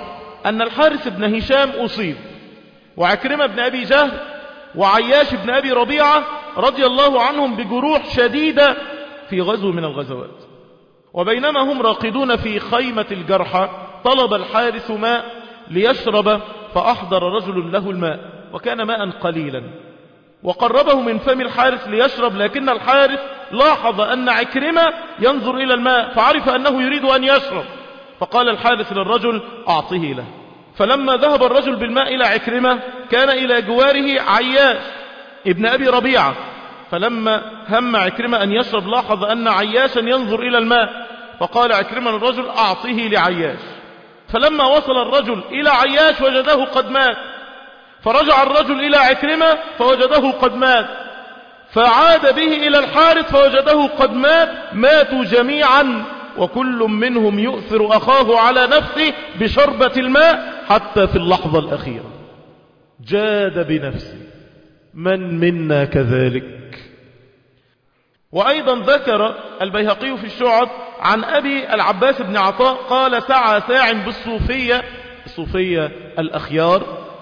أن الحارث بن هشام أصيب وعكرمة بن أبي جهل وعياش بن أبي ربيعة رضي الله عنهم بجروح شديدة في غزو من الغزوات وبينما هم راقدون في خيمة الجرحى طلب الحارث ماء ليشرب فأحضر رجل له الماء وكان ماء قليلا وقربه من فم الحارث ليشرب لكن الحارث لاحظ أن عكرمة ينظر إلى الماء فعرف أنه يريد أن يشرب فقال الحارث للرجل أعطه له فلما ذهب الرجل بالماء إلى عكرمة كان إلى جواره عياش ابن أبي ربيعة فلما هم عكرمة أن يشرب لاحظ أن عياشا ينظر إلى الماء فقال عكرمة للرجل أعطه لعياش فلما وصل الرجل إلى عياش وجده قد مات فرجع الرجل إلى عكرمة فوجده قد مات فعاد به إلى الحارث فوجده قد مات ماتوا جميعا وكل منهم يؤثر أخاه على نفسه بشربة الماء حتى في اللحظة الأخيرة جاد بنفسه من منا كذلك وأيضا ذكر البيهقي في الشعب عن أبي العباس بن عطاء قال سعى ساع بالصوفية الصوفية الأخيار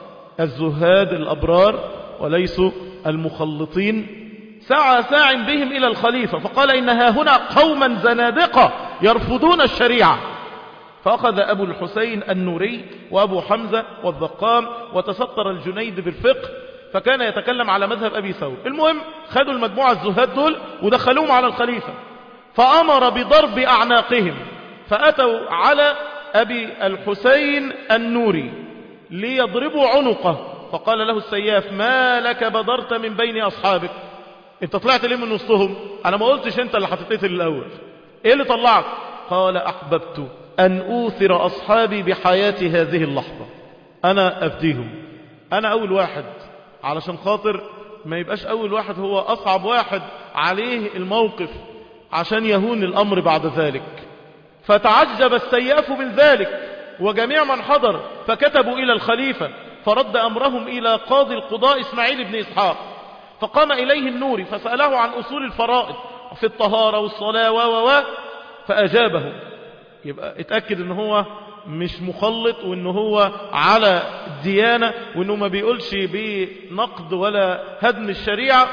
الزهاد الأبرار وليسوا المخلطين سعى ساع بهم إلى الخليفة فقال إنها هنا قوما زنادقة يرفضون الشريعة فأخذ أبو الحسين النوري وأبو حمزة والذقام وتستر الجنيد بالفقه فكان يتكلم على مذهب أبي ثور المهم خدوا المجموعة الزهاد دول ودخلوهم على الخليفة فأمر بضرب أعناقهم فأتوا على أبي الحسين النوري ليضربوا عنقه فقال له السياف ما لك بدرت من بين أصحابك انت طلعت ليه من وسطهم انا ما قلتش انت اللي حطيت الاول ايه اللي طلعك قال احببت ان اوثر اصحابي بحياتي هذه اللحظة انا افديهم انا اول واحد علشان خاطر ما يبقاش اول واحد هو اصعب واحد عليه الموقف عشان يهون الامر بعد ذلك فتعجب السياف من ذلك وجميع من حضر فكتبوا الى الخليفة فرد امرهم الى قاضي القضاء اسماعيل بن اسحاق فقام إليه النوري فسأله عن أصول الفرائض في الطهارة والصلاة و و فأجابه يبقى اتأكد ان هو مش مخلط وان هو على الديانة وانه ما بيقولش بنقد ولا هدم الشريعة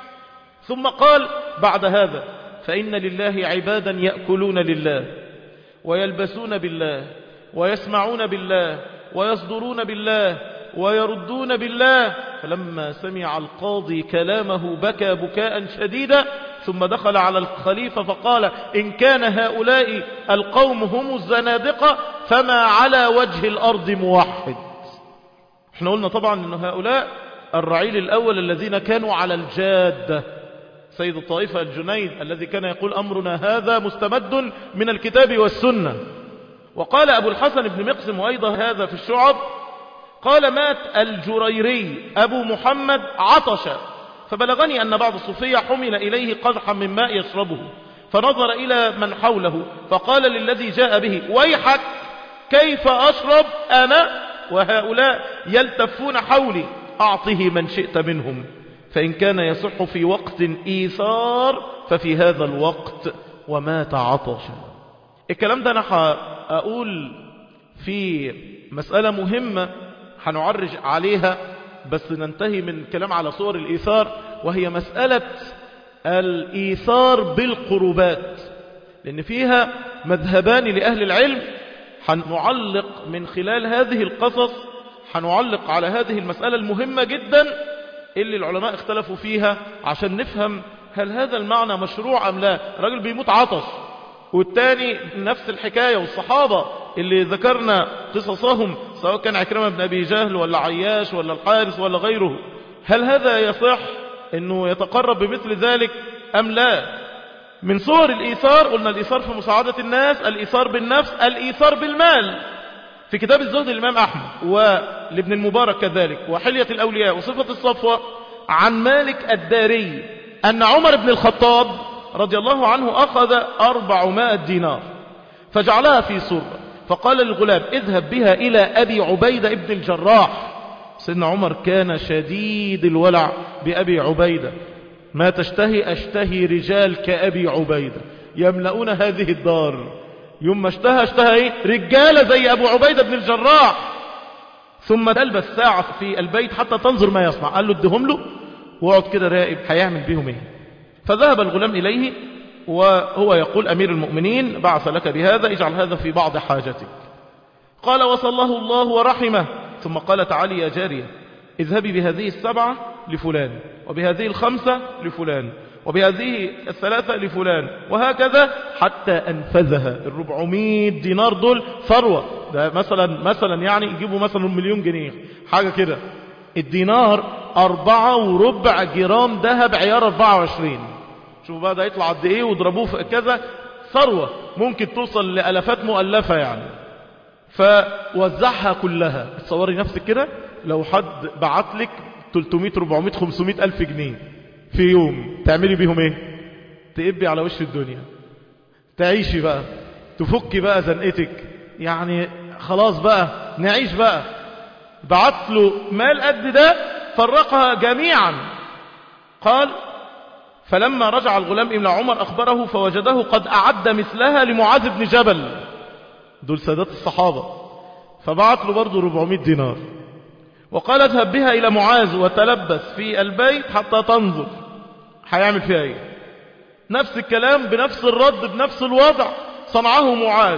ثم قال بعد هذا فإن لله عبادا يأكلون لله ويلبسون بالله ويسمعون بالله ويصدرون بالله ويردون بالله فلما سمع القاضي كلامه بكى بكاء شديدا ثم دخل على الخليفة فقال إن كان هؤلاء القوم هم الزنادقة فما على وجه الأرض موحد احنا قلنا طبعا أن هؤلاء الرعيل الأول الذين كانوا على الجادة سيد الطائفة الجنيد الذي كان يقول أمرنا هذا مستمد من الكتاب والسنة وقال أبو الحسن بن مقسم وأيضا هذا في الشعب قال مات الجريري أبو محمد عطشا فبلغني أن بعض الصوفية حمل إليه قدحا من ماء يشربه فنظر إلى من حوله فقال للذي جاء به ويحك كيف أشرب أنا وهؤلاء يلتفون حولي أعطه من شئت منهم فإن كان يصح في وقت إيثار ففي هذا الوقت ومات عطشا الكلام ده أنا هقول في مسألة مهمة هنعرج عليها بس ننتهي من الكلام على صور الإيثار وهي مسألة الإيثار بالقربات لأن فيها مذهبان لأهل العلم هنعلق من خلال هذه القصص هنعلق على هذه المسألة المهمة جدا اللي العلماء اختلفوا فيها عشان نفهم هل هذا المعنى مشروع أم لا الراجل بيموت عطش والتاني نفس الحكاية والصحابة اللي ذكرنا قصصهم سواء كان عكرمة بن أبي جهل ولا عياش ولا الحارس ولا غيره هل هذا يصح أنه يتقرب بمثل ذلك أم لا من صور الإيثار قلنا الإيثار في مساعدة الناس الإيثار بالنفس الإيثار بالمال في كتاب الزهد الإمام أحمد ولابن المبارك كذلك وحلية الأولياء وصفة الصفوة عن مالك الداري أن عمر بن الخطاب رضي الله عنه أخذ أربعمائة دينار فجعلها في صرة فقال للغلام اذهب بها إلى أبي عبيدة ابن الجراح سيدنا عمر كان شديد الولع بأبي عبيدة ما تشتهي أشتهي رجال كأبي عبيدة يملؤون هذه الدار يوم ما اشتهى اشتهى ايه رجالة زي أبو عبيدة بن الجراح ثم تلبس ساعة في البيت حتى تنظر ما يصنع قال له ادهم له واقعد كده راقب هيعمل بيهم ايه فذهب الغلام إليه وهو يقول أمير المؤمنين بعث لك بهذا اجعل هذا في بعض حاجتك قال وصله الله ورحمه ثم قال تعالي يا جارية اذهبي بهذه السبعة لفلان وبهذه الخمسة لفلان وبهذه الثلاثة لفلان وهكذا حتى أنفذها الربعمية دينار دول ثروة ده مثلا مثلا يعني يجيبوا مثلا مليون جنيه حاجة كده الدينار أربعة وربع جرام ذهب عيار 24 شوفوا بقى ده يطلع قد ايه واضربوه في كذا ثروة ممكن توصل لألفات مؤلفة يعني فوزعها كلها تصوري نفسك كده لو حد بعت لك 300 400 500 ألف جنيه في يوم تعملي بيهم ايه تقبي على وش الدنيا تعيشي بقى تفكي بقى زنقتك يعني خلاص بقى نعيش بقى بعت له مال قد ده فرقها جميعا قال فلما رجع الغلام إلى عمر أخبره فوجده قد أعد مثلها لمعاذ بن جبل دول سادات الصحابة فبعت له برضه 400 دينار وقال اذهب بها إلى معاذ وتلبس في البيت حتى تنظر هيعمل فيها ايه نفس الكلام بنفس الرد بنفس الوضع صنعه معاذ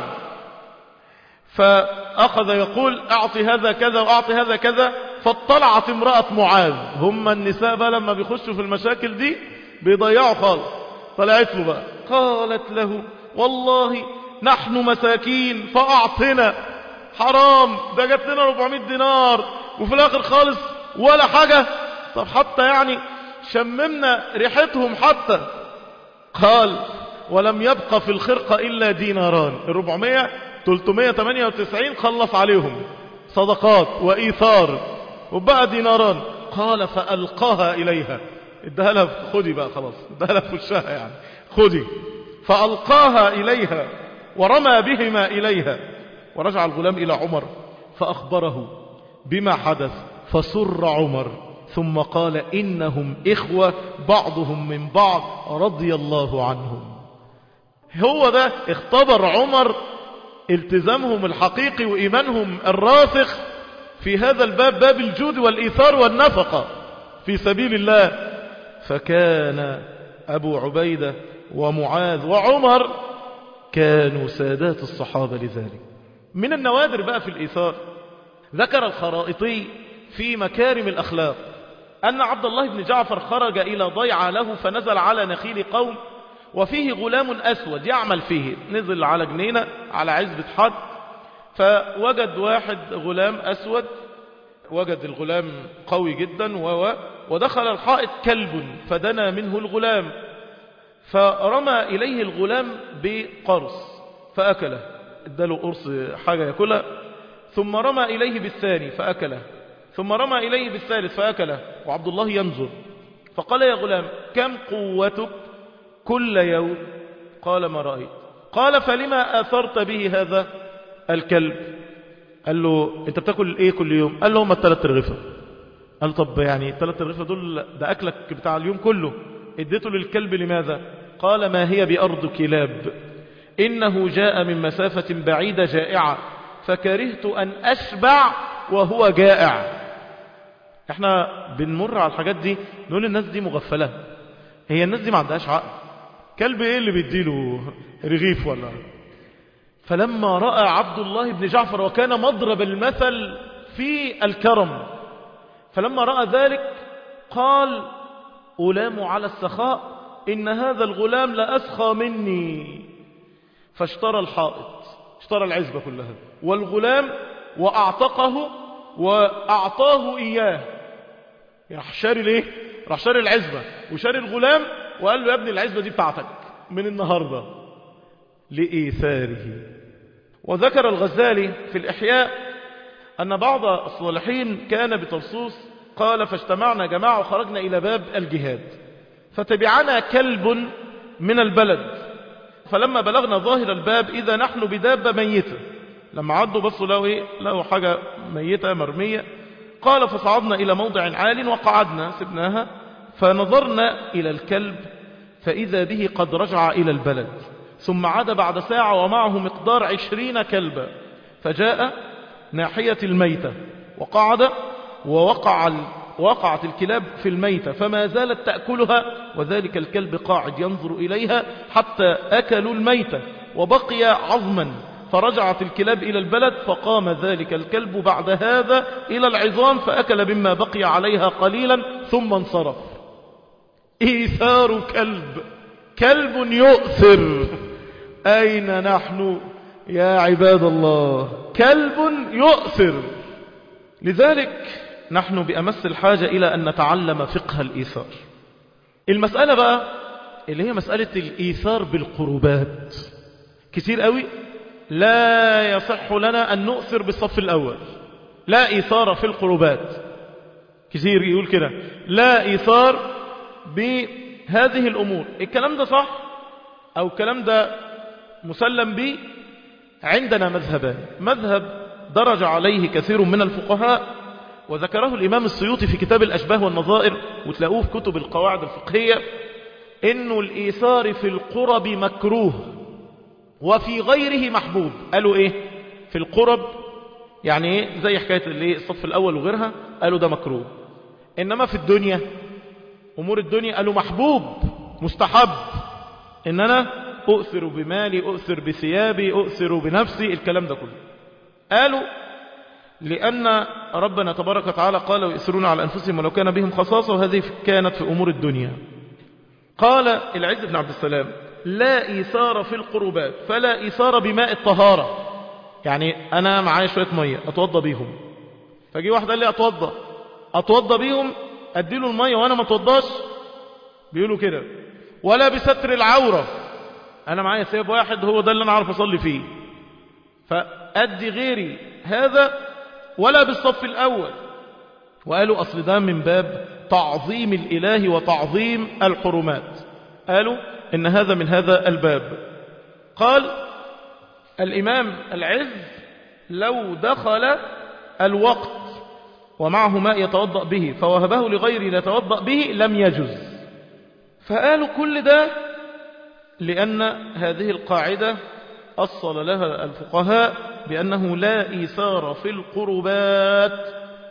فأخذ يقول أعطي هذا كذا وأعطي هذا كذا فاطلعت امرأة معاذ هم النساء بقى لما بيخشوا في المشاكل دي بيضيعوا خالص طلعت له بقى قالت له والله نحن مساكين فأعطنا حرام ده جات لنا 400 دينار وفي الآخر خالص ولا حاجة طب حتى يعني شممنا ريحتهم حتى قال ولم يبقى في الخرقة إلا ديناران الربعمية 398 خلص عليهم صدقات وإيثار وبقى ديناران قال فألقاها إليها ادها لها خدي بقى خلاص ادها لها في وشها يعني خدي فألقاها إليها ورمى بهما إليها ورجع الغلام إلى عمر فأخبره بما حدث فسر عمر ثم قال إنهم إخوة بعضهم من بعض رضي الله عنهم هو ده اختبر عمر التزامهم الحقيقي وإيمانهم الراسخ في هذا الباب باب الجود والإيثار والنفقة في سبيل الله فكان أبو عبيدة ومعاذ وعمر كانوا سادات الصحابة لذلك من النوادر بقى في الإيثار ذكر الخرائطي في مكارم الأخلاق أن عبد الله بن جعفر خرج إلى ضيعة له فنزل على نخيل قوم وفيه غلام أسود يعمل فيه نزل على جنينة على عزبة حد فوجد واحد غلام أسود وجد الغلام قوي جدا و ودخل الحائط كلب فدنا منه الغلام فرمى إليه الغلام بقرص فأكله اداله قرص حاجة يأكلها ثم رمى إليه بالثاني فأكله ثم رمى إليه بالثالث فأكله وعبد الله ينظر فقال يا غلام كم قوتك كل يوم قال ما رأيت قال فلما آثرت به هذا الكلب قال له انت بتاكل ايه كل يوم قال له هم الثلاث رغفة قال له طب يعني الثلاث رغفة دول ده أكلك بتاع اليوم كله اديته للكلب لماذا قال ما هي بأرض كلاب إنه جاء من مسافة بعيدة جائعة فكرهت أن أشبع وهو جائع احنا بنمر على الحاجات دي نقول الناس دي مغفلة هي الناس دي ما عندهاش عقل كلب ايه اللي بيديله رغيف ولا فلما رأى عبد الله بن جعفر وكان مضرب المثل في الكرم فلما رأى ذلك قال ألام على السخاء إن هذا الغلام لأسخى مني فاشترى الحائط اشترى العزبة كلها والغلام وأعتقه وأعطاه إياه راح شاري ليه راح شاري العزبة وشاري الغلام وقال له يا ابني العزبة دي بتاعتك من النهاردة لإيثاره وذكر الغزالي في الإحياء أن بعض الصالحين كان بترصوص قال فاجتمعنا جماعة وخرجنا إلى باب الجهاد فتبعنا كلب من البلد فلما بلغنا ظاهر الباب إذا نحن بدابة ميتة لما عدوا بصوا له إيه لقوا حاجة ميتة مرمية قال فصعدنا إلى موضع عال وقعدنا سبناها فنظرنا إلى الكلب فإذا به قد رجع إلى البلد ثم عاد بعد ساعة ومعه مقدار عشرين كلبا فجاء ناحية الميتة وقعد ووقع وقعت الكلاب في الميتة فما زالت تأكلها وذلك الكلب قاعد ينظر إليها حتى أكلوا الميتة وبقي عظما فرجعت الكلاب إلى البلد فقام ذلك الكلب بعد هذا إلى العظام فأكل مما بقي عليها قليلا ثم انصرف إيثار كلب كلب يؤثر أين نحن يا عباد الله كلب يؤثر لذلك نحن بأمس الحاجة إلى أن نتعلم فقه الإيثار المسألة بقى اللي هي مسألة الإيثار بالقربات كتير قوي لا يصح لنا أن نؤثر بالصف الأول لا إيثار في القربات كتير يقول كده لا إيثار بهذه الأمور الكلام ده صح أو الكلام ده مسلم به عندنا مذهبان مذهب درج عليه كثير من الفقهاء وذكره الإمام السيوطي في كتاب الأشباه والنظائر وتلاقوه في كتب القواعد الفقهية إنه الإيثار في القرب مكروه وفي غيره محبوب قالوا إيه في القرب يعني إيه زي حكاية اللي الصف الأول وغيرها قالوا ده مكروه إنما في الدنيا أمور الدنيا قالوا محبوب مستحب إن أنا أؤثر بمالي أؤثر بثيابي أؤثر بنفسي الكلام ده كله قالوا لأن ربنا تبارك وتعالى قال ويؤثرون على أنفسهم ولو كان بهم خصاصة وهذه كانت في أمور الدنيا قال العز بن عبد السلام لا إيثار في القربات فلا إيثار بماء الطهارة يعني أنا معايا شوية مية أتوضى بيهم فجي واحد قال لي أتوضى أتوضى بيهم أديله المية وأنا ما أتوضاش بيقولوا كده ولا بستر العورة أنا معايا ثياب واحد هو ده اللي أنا عارف أصلي فيه فأدي غيري هذا ولا بالصف الأول وقالوا أصل ده من باب تعظيم الإله وتعظيم الحرمات قالوا إن هذا من هذا الباب قال الإمام العز لو دخل الوقت ومعه ماء يتوضأ به فوهبه لغيره يتوضأ به لم يجز فقالوا كل ده لأن هذه القاعدة أصل لها الفقهاء بأنه لا إيثار في القربات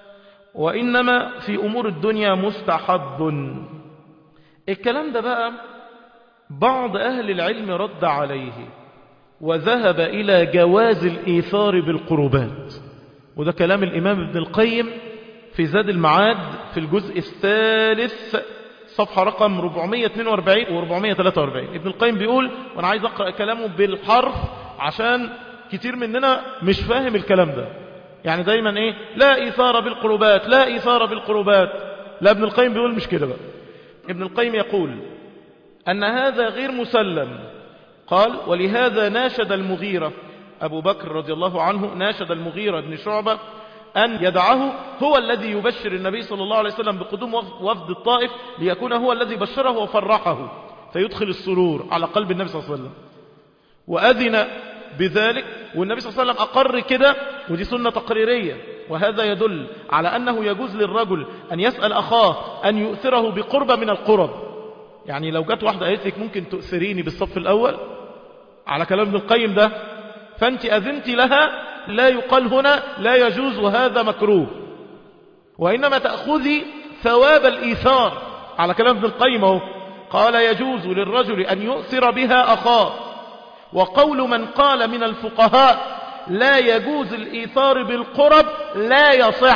وإنما في أمور الدنيا مستحب الكلام ده بقى بعض أهل العلم رد عليه وذهب إلى جواز الإيثار بالقربات وده كلام الإمام ابن القيم في زاد المعاد في الجزء الثالث صفحة رقم 442 و 443 ابن القيم بيقول وانا عايز اقرأ كلامه بالحرف عشان كتير مننا مش فاهم الكلام ده يعني دايما ايه لا ايثار بالقربات لا ايثار بالقربات لا ابن القيم بيقول مش كده بقى ابن القيم يقول ان هذا غير مسلم قال ولهذا ناشد المغيرة ابو بكر رضي الله عنه ناشد المغيرة بن شعبة أن يدعه هو الذي يبشر النبي صلى الله عليه وسلم بقدوم وفد الطائف ليكون هو الذي بشره وفرحه فيدخل السرور على قلب النبي صلى الله عليه وسلم وأذن بذلك والنبي صلى الله عليه وسلم أقر كده ودي سنة تقريرية وهذا يدل على أنه يجوز للرجل أن يسأل أخاه أن يؤثره بقرب من القرب يعني لو جت واحدة قالت لك ممكن تؤثريني بالصف الأول على كلام ابن القيم ده فأنت أذنت لها لا يقال هنا لا يجوز وهذا مكروه وإنما تأخذي ثواب الإيثار على كلام ابن القيم اهو قال يجوز للرجل أن يؤثر بها أخاه وقول من قال من الفقهاء لا يجوز الإيثار بالقرب لا يصح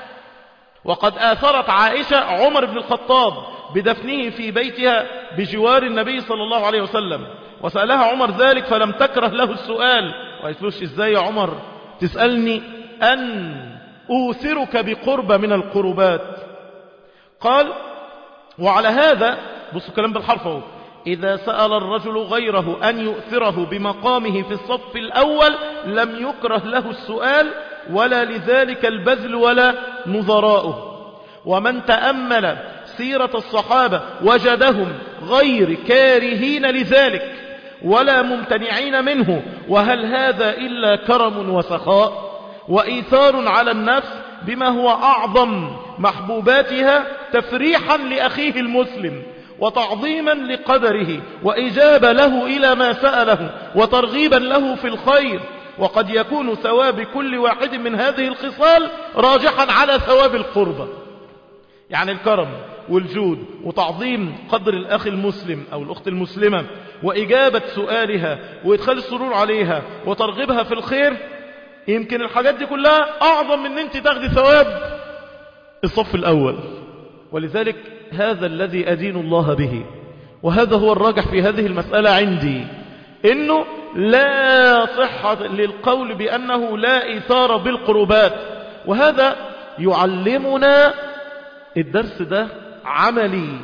وقد آثرت عائشة عمر بن الخطاب بدفنه في بيتها بجوار النبي صلى الله عليه وسلم وسألها عمر ذلك فلم تكره له السؤال وقالت ازاي يا عمر تسألني أن أوثرك بقرب من القربات قال وعلى هذا بصوا الكلام بالحرف اهو إذا سأل الرجل غيره أن يؤثره بمقامه في الصف الأول لم يكره له السؤال ولا لذلك البذل ولا نظراؤه ومن تأمل سيرة الصحابة وجدهم غير كارهين لذلك ولا ممتنعين منه وهل هذا إلا كرم وسخاء وإيثار على النفس بما هو أعظم محبوباتها تفريحا لأخيه المسلم وتعظيما لقدره وإجابة له إلى ما سأله وترغيبا له في الخير وقد يكون ثواب كل واحد من هذه الخصال راجحا على ثواب القربة يعني الكرم والجود وتعظيم قدر الأخ المسلم أو الأخت المسلمة وإجابة سؤالها وإدخال السرور عليها وترغيبها في الخير يمكن الحاجات دي كلها أعظم من أنت تاخدي ثواب الصف الأول ولذلك هذا الذي أدين الله به وهذا هو الراجح في هذه المسألة عندي إنه لا صحة للقول بأنه لا إثار بالقربات وهذا يعلمنا الدرس ده عملي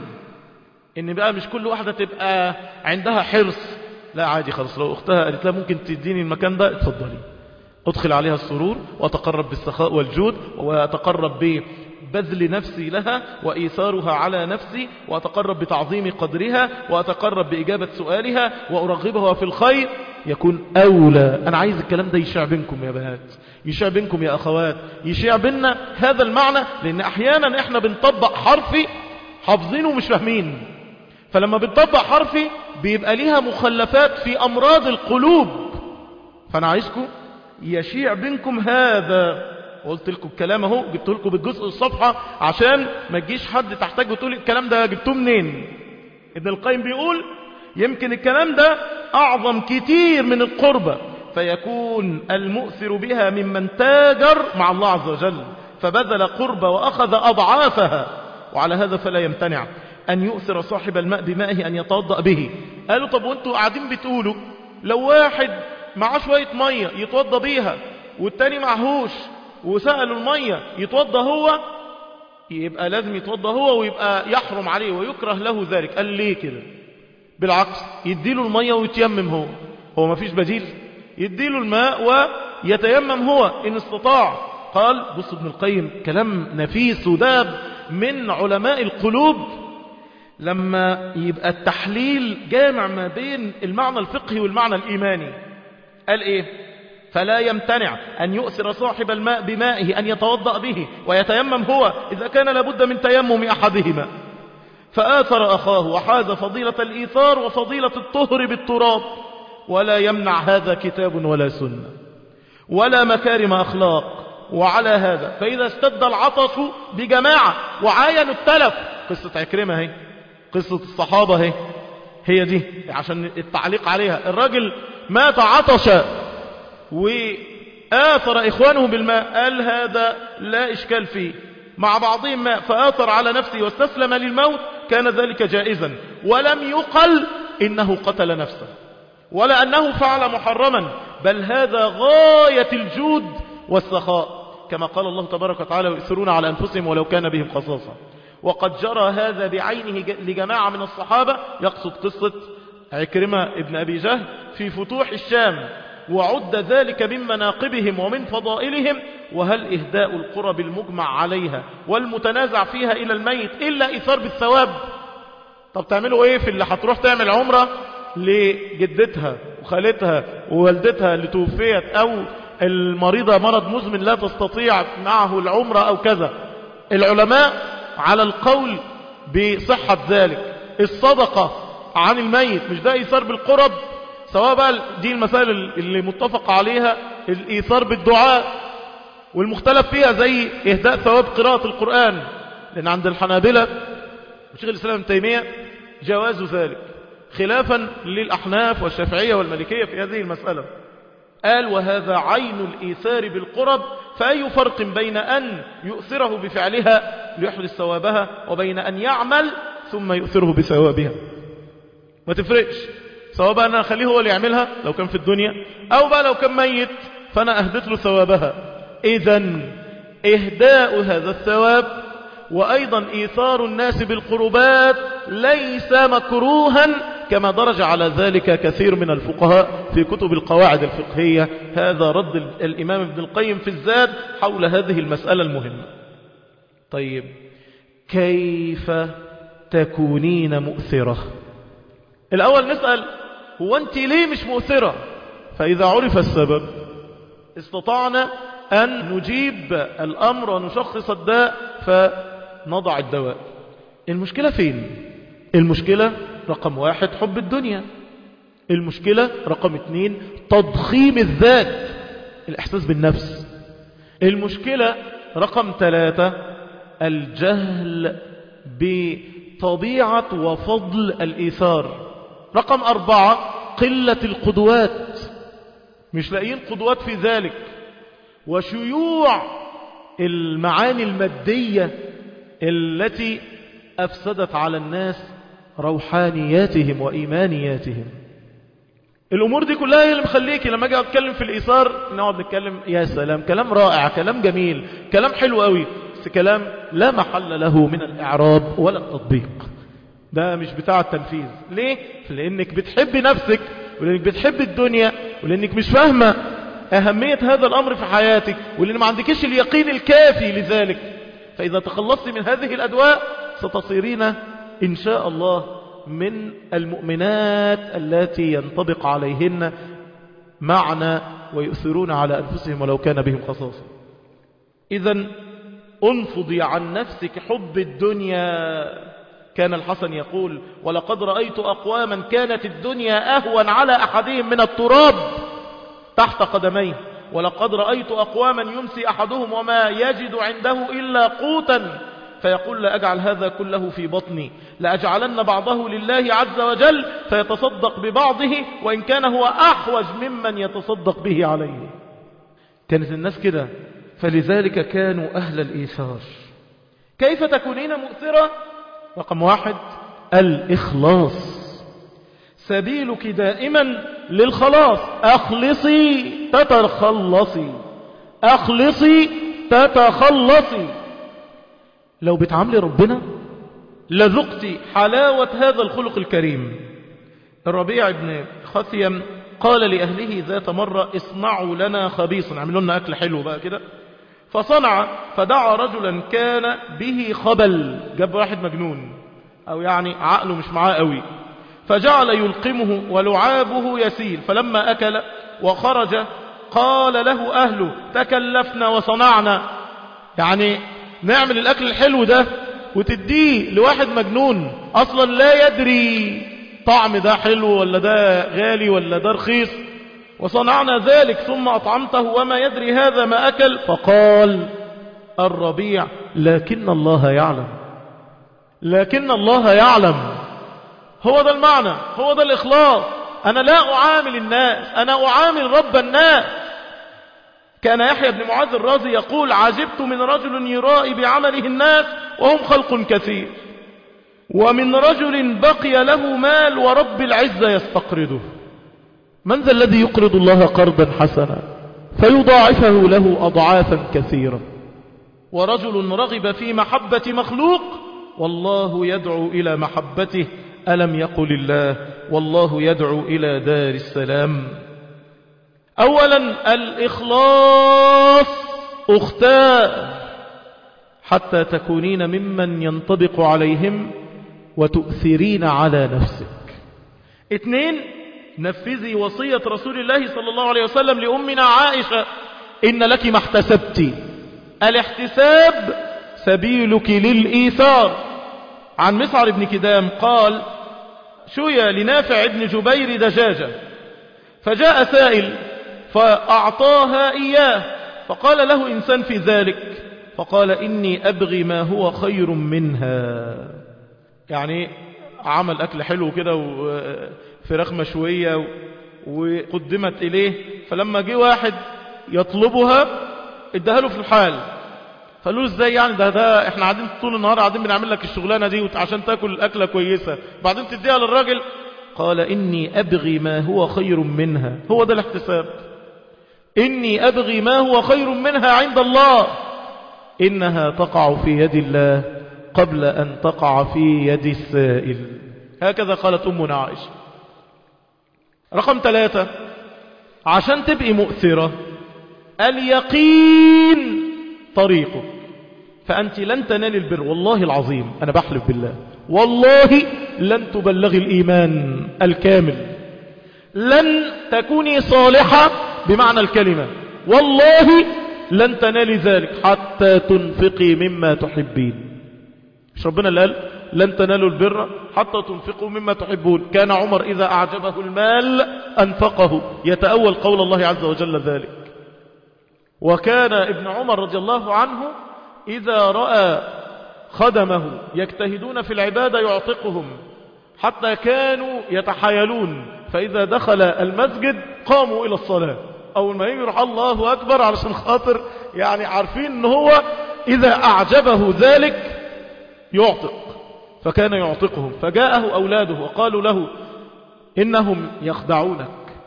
ان بقى مش كل واحدة تبقى عندها حرص لا عادي خلاص لو اختها قالت لها ممكن تديني المكان ده اتفضلي ادخل عليها السرور واتقرب بالسخاء والجود واتقرب ببذل نفسي لها وإيثارها على نفسي وأتقرب بتعظيم قدرها وأتقرب بإجابة سؤالها وأرغبها في الخير يكون أولى أنا عايز الكلام ده يشع بينكم يا بنات يشع بينكم يا أخوات يشع بيننا هذا المعنى لأن أحيانا إحنا بنطبق حرفي حافظينه ومش فاهمين فلما بنطبق حرفي بيبقى ليها مخلفات في أمراض القلوب فأنا عايزكم يشيع بينكم هذا وقلت لكم الكلام اهو جبت لكم بالجزء الصفحة عشان ما تجيش حد تحتاج وتقول الكلام ده جبتوه منين ابن القيم بيقول يمكن الكلام ده أعظم كتير من القربة فيكون المؤثر بها ممن تاجر مع الله عز وجل فبذل قربة وأخذ أضعافها وعلى هذا فلا يمتنع أن يؤثر صاحب الماء بمائه أن يتوضأ به قالوا طب وانتوا قاعدين بتقولوا لو واحد معاه شوية مية يتوضأ بيها والتاني معهوش وسألوا المية يتوضأ هو يبقى لازم يتوضأ هو ويبقى يحرم عليه ويكره له ذلك قال ليه كده بالعكس يديله المية ويتيمم هو هو ما فيش بديل يديله الماء ويتيمم هو إن استطاع قال بص ابن القيم كلام نفيس وداب من علماء القلوب لما يبقى التحليل جامع ما بين المعنى الفقهي والمعنى الإيماني قال إيه فلا يمتنع أن يؤثر صاحب الماء بمائه أن يتوضأ به ويتيمم هو إذا كان لابد من تيمم أحدهما فآثر أخاه وحاز فضيلة الإيثار وفضيلة الطهر بالتراب ولا يمنع هذا كتاب ولا سنة ولا مكارم أخلاق وعلى هذا فإذا اشتد العطش بجماعة وعاينوا التلف قصة عكرمة هي قصة الصحابة هي هي دي عشان التعليق عليها الراجل مات عطشا وآثر إخوانه بالماء قال هذا لا إشكال فيه مع بعضهم ماء فآثر على نفسه واستسلم للموت كان ذلك جائزا ولم يقل إنه قتل نفسه ولا أنه فعل محرما بل هذا غاية الجود والسخاء كما قال الله تبارك وتعالى ويؤثرون على أنفسهم ولو كان بهم خصاصة وقد جرى هذا بعينه لجماعة من الصحابة يقصد قصة عكرمة ابن أبي جهل في فتوح الشام وعد ذلك من مناقبهم ومن فضائلهم وهل إهداء القرب المجمع عليها والمتنازع فيها إلى الميت إلا إثار بالثواب طب تعملوا إيه في اللي هتروح تعمل عمرة لجدتها وخالتها ووالدتها اللي توفيت أو المريضة مرض مزمن لا تستطيع معه العمرة أو كذا العلماء على القول بصحة ذلك الصدقة عن الميت مش ده إيثار بالقرب سواء بقى دي المسائل اللي متفق عليها الإيثار بالدعاء والمختلف فيها زي إهداء ثواب قراءة القرآن لأن عند الحنابلة وشيخ الإسلام ابن تيمية جواز ذلك خلافا للأحناف والشافعية والمالكية في هذه المسألة قال وهذا عين الإيثار بالقرب فأي فرق بين أن يؤثره بفعلها ليحدث ثوابها وبين أن يعمل ثم يؤثره بثوابها ما تفرقش سواء بقى أنا أخليه هو اللي يعملها لو كان في الدنيا أو بقى لو كان ميت فأنا أهدت له ثوابها إذا إهداء هذا الثواب وأيضا إيثار الناس بالقربات ليس مكروها كما درج على ذلك كثير من الفقهاء في كتب القواعد الفقهية هذا رد الإمام ابن القيم في الزاد حول هذه المسألة المهمة طيب كيف تكونين مؤثرة الأول نسأل هو أنت ليه مش مؤثرة فإذا عرف السبب استطعنا أن نجيب الأمر ونشخص الداء فنضع الدواء المشكلة فين المشكلة رقم واحد حب الدنيا المشكلة رقم اتنين تضخيم الذات الإحساس بالنفس المشكلة رقم ثلاثة الجهل بطبيعة وفضل الإيثار رقم أربعة قلة القدوات مش لاقيين قدوات في ذلك وشيوع المعاني المادية التي أفسدت على الناس روحانياتهم وإيمانياتهم الأمور دي كلها هي اللي مخليكي لما أجي أتكلم في الإيثار نقعد نتكلم يا سلام كلام رائع كلام جميل كلام حلو قوي بس كلام لا محل له من الإعراب ولا التطبيق ده مش بتاع التنفيذ ليه؟ لأنك بتحب نفسك ولأنك بتحب الدنيا ولأنك مش فاهمة أهمية هذا الأمر في حياتك ولأن ما عندكش اليقين الكافي لذلك فإذا تخلصت من هذه الأدواء ستصيرين إن شاء الله من المؤمنات التي ينطبق عليهن معنى ويؤثرون على أنفسهم ولو كان بهم خصاصة إذا انفضي عن نفسك حب الدنيا كان الحسن يقول ولقد رأيت أقواما كانت الدنيا أهون على أحدهم من التراب تحت قدميه ولقد رأيت أقواما يمسي أحدهم وما يجد عنده إلا قوتا فيقول لا أجعل هذا كله في بطني لأجعلن بعضه لله عز وجل فيتصدق ببعضه وإن كان هو أحوج ممن يتصدق به عليه كانت الناس كده فلذلك كانوا أهل الإيثار كيف تكونين مؤثرة رقم واحد الإخلاص سبيلك دائما للخلاص أخلصي تتخلصي أخلصي تتخلصي لو بتعاملي ربنا لذقتي حلاوة هذا الخلق الكريم الربيع بن خثيم قال لأهله ذات مرة اصنعوا لنا خبيصا عملوا لنا أكل حلو بقى كده فصنع فدعا رجلا كان به خبل جاب واحد مجنون أو يعني عقله مش معاه قوي فجعل يلقمه ولعابه يسيل فلما أكل وخرج قال له أهله تكلفنا وصنعنا يعني نعمل الأكل الحلو ده وتديه لواحد مجنون أصلا لا يدري طعم ده حلو ولا ده غالي ولا ده رخيص وصنعنا ذلك ثم أطعمته وما يدري هذا ما أكل فقال الربيع لكن الله يعلم لكن الله يعلم هو ده المعنى هو ده الإخلاص أنا لا أعامل الناس أنا أعامل رب الناس كان يحيى بن معاذ الرازي يقول عجبت من رجل يرائي بعمله الناس وهم خلق كثير ومن رجل بقي له مال ورب العزة يستقرضه من ذا الذي يقرض الله قرضا حسنا فيضاعفه له أضعافا كثيرة ورجل رغب في محبة مخلوق والله يدعو إلى محبته ألم يقل الله والله يدعو إلى دار السلام أولا الإخلاص أختاه حتى تكونين ممن ينطبق عليهم وتؤثرين على نفسك اثنين نفذي وصية رسول الله صلى الله عليه وسلم لأمنا عائشة إن لك ما احتسبت الاحتساب سبيلك للإيثار عن مسعر بن كدام قال شوية لنافع ابن جبير دجاجة فجاء سائل فأعطاها إياه فقال له إنسان في ذلك فقال إني أبغي ما هو خير منها يعني عمل أكل حلو كده وفراخ مشوية وقدمت إليه فلما جه واحد يطلبها اداها له في الحال فقالوا ازاي يعني ده ده احنا قاعدين طول النهار قاعدين بنعمل لك الشغلانه دي عشان تاكل اكله كويسه بعدين تديها للراجل قال اني ابغي ما هو خير منها هو ده الاحتساب اني ابغي ما هو خير منها عند الله انها تقع في يد الله قبل ان تقع في يد السائل هكذا قالت امنا عائشه رقم ثلاثة عشان تبقي مؤثرة اليقين طريقك فأنت لن تنال البر والله العظيم أنا بحلف بالله والله لن تبلغي الإيمان الكامل لن تكوني صالحة بمعنى الكلمة والله لن تنالي ذلك حتى تنفقي مما تحبين مش ربنا اللي قال لن تنالوا البر حتى تنفقوا مما تحبون كان عمر إذا أعجبه المال أنفقه يتأول قول الله عز وجل ذلك وكان ابن عمر رضي الله عنه إذا رأى خدمه يجتهدون في العبادة يعتقهم حتى كانوا يتحايلون فإذا دخل المسجد قاموا إلى الصلاة أول ما يروح الله أكبر علشان خاطر يعني عارفين أنه هو إذا أعجبه ذلك يعتق فكان يعتقهم فجاءه أولاده وقالوا له إنهم يخدعونك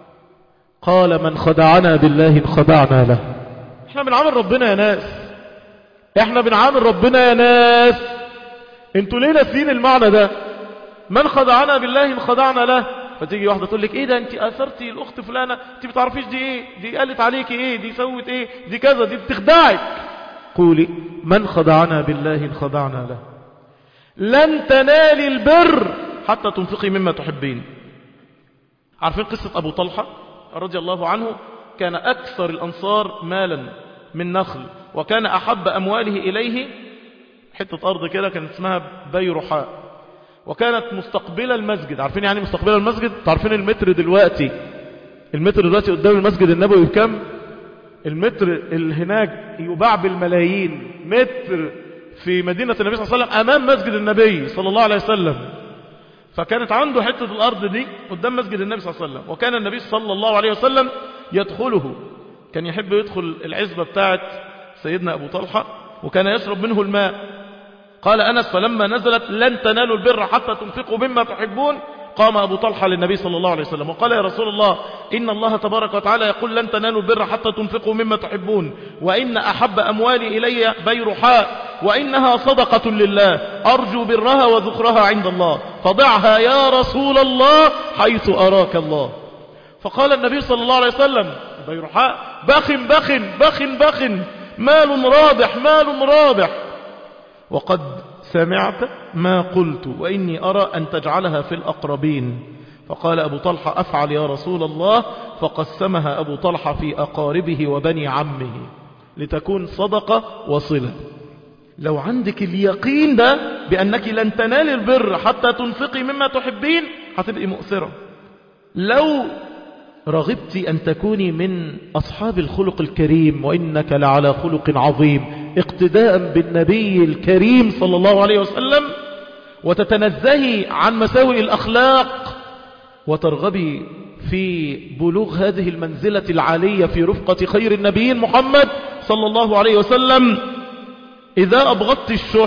قال من خدعنا بالله خدعنا له احنا بنعامل ربنا يا ناس احنا بنعامل ربنا يا ناس انتوا ليه ناسين المعنى ده من خدعنا بالله خدعنا له فتيجي واحدة تقول لك ايه ده انت اثرتي الاخت فلانة انت بتعرفيش دي ايه دي قالت عليكي ايه دي سوت ايه دي كذا دي بتخدعك قولي من خدعنا بالله خدعنا له لن تنالي البر حتى تنفقي مما تحبين عارفين قصة أبو طلحة رضي الله عنه كان أكثر الأنصار مالا من نخل وكان أحب أمواله إليه حتة أرض كده كانت اسمها بيرحاء وكانت مستقبلة المسجد عارفين يعني مستقبلة المسجد تعرفين المتر دلوقتي المتر دلوقتي قدام المسجد النبوي بكم المتر اللي هناك يباع بالملايين متر في مدينة النبي صلى الله عليه وسلم أمام مسجد النبي صلى الله عليه وسلم فكانت عنده حتة الأرض دي قدام مسجد النبي صلى الله عليه وسلم وكان النبي صلى الله عليه وسلم يدخله كان يحب يدخل العزبة بتاعت سيدنا أبو طلحة وكان يشرب منه الماء قال أنس فلما نزلت لن تنالوا البر حتى تنفقوا مما تحبون قام أبو طلحة للنبي صلى الله عليه وسلم وقال يا رسول الله إن الله تبارك وتعالى يقول لن تنالوا البر حتى تنفقوا مما تحبون وإن أحب أموالي إلي بيرحاء وإنها صدقة لله أرجو برها وذخرها عند الله فضعها يا رسول الله حيث أراك الله فقال النبي صلى الله عليه وسلم بيرحاء بخ بخ بخ بخ مال رابح مال رابح وقد سمعت ما قلت وإني أرى أن تجعلها في الأقربين فقال أبو طلحة أفعل يا رسول الله فقسمها أبو طلحة في أقاربه وبني عمه لتكون صدقة وصلة لو عندك اليقين ده بأنك لن تنال البر حتى تنفقي مما تحبين هتبقي مؤثرة لو رغبت أن تكوني من أصحاب الخلق الكريم وإنك لعلى خلق عظيم اقتداء بالنبي الكريم صلى الله عليه وسلم وتتنزهي عن مساوئ الأخلاق وترغبي في بلوغ هذه المنزلة العالية في رفقة خير النبيين محمد صلى الله عليه وسلم إذا أبغضت الشح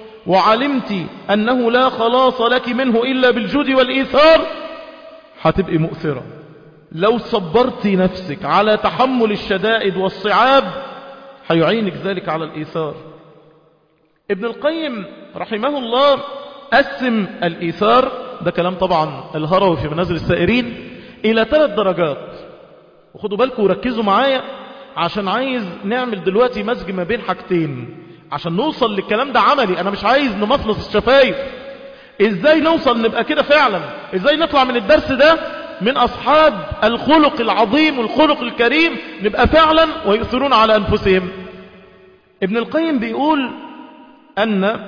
وعلمت أنه لا خلاص لك منه إلا بالجود والإيثار هتبقي مؤثرة لو صبرت نفسك على تحمل الشدائد والصعاب هيعينك ذلك على الإيثار ابن القيم رحمه الله قسم الإيثار ده كلام طبعا الهروي في منازل السائرين إلى ثلاث درجات وخدوا بالكم وركزوا معايا عشان عايز نعمل دلوقتي مزج ما بين حاجتين عشان نوصل للكلام ده عملي أنا مش عايز نمصلص الشفايف إزاي نوصل نبقى كده فعلا إزاي نطلع من الدرس ده من أصحاب الخلق العظيم والخلق الكريم نبقى فعلا ويؤثرون على أنفسهم ابن القيم بيقول أن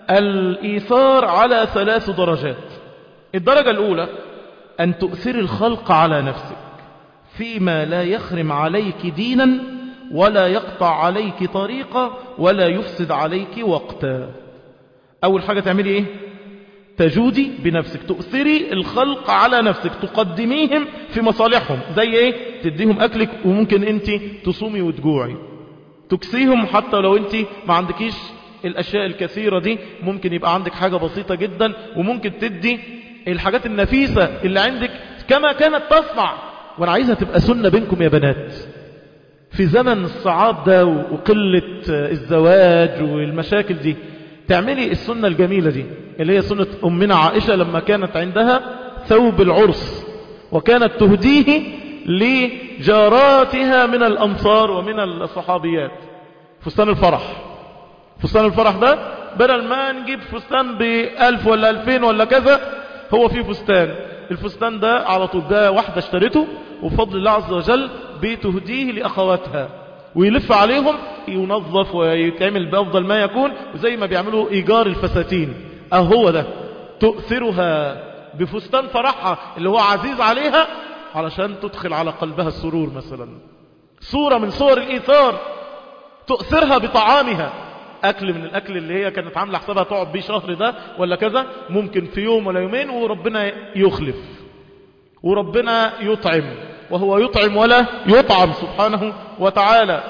الإيثار على ثلاث درجات الدرجة الأولى أن تؤثر الخلق على نفسك فيما لا يخرم عليك دينا ولا يقطع عليك طريقة ولا يفسد عليك وقتا أول حاجة تعملي إيه تجودي بنفسك تؤثري الخلق على نفسك تقدميهم في مصالحهم زي ايه تديهم اكلك وممكن انت تصومي وتجوعي تكسيهم حتى لو انت ما عندكيش الاشياء الكثيرة دي ممكن يبقى عندك حاجة بسيطة جدا وممكن تدي الحاجات النفيسة اللي عندك كما كانت تصنع وانا عايزها تبقى سنة بينكم يا بنات في زمن الصعاب ده وقلة الزواج والمشاكل دي تعملي السنة الجميلة دي اللي هي سنة أمنا عائشة لما كانت عندها ثوب العرس وكانت تهديه لجاراتها من الأنصار ومن الصحابيات فستان الفرح فستان الفرح ده بدل ما نجيب فستان بألف ولا ألفين ولا كذا هو في فستان الفستان ده على طول ده واحدة اشترته وفضل الله عز وجل بتهديه لأخواتها ويلف عليهم ينظف ويتعمل بأفضل ما يكون زي ما بيعملوا إيجار الفساتين أهو ده تؤثرها بفستان فرحها اللي هو عزيز عليها علشان تدخل على قلبها السرور مثلا صورة من صور الإيثار تؤثرها بطعامها أكل من الأكل اللي هي كانت عاملة حسابها تقعد بيه شهر ده ولا كذا ممكن في يوم ولا يومين وربنا يخلف وربنا يطعم وهو يطعم ولا يطعم سبحانه وتعالى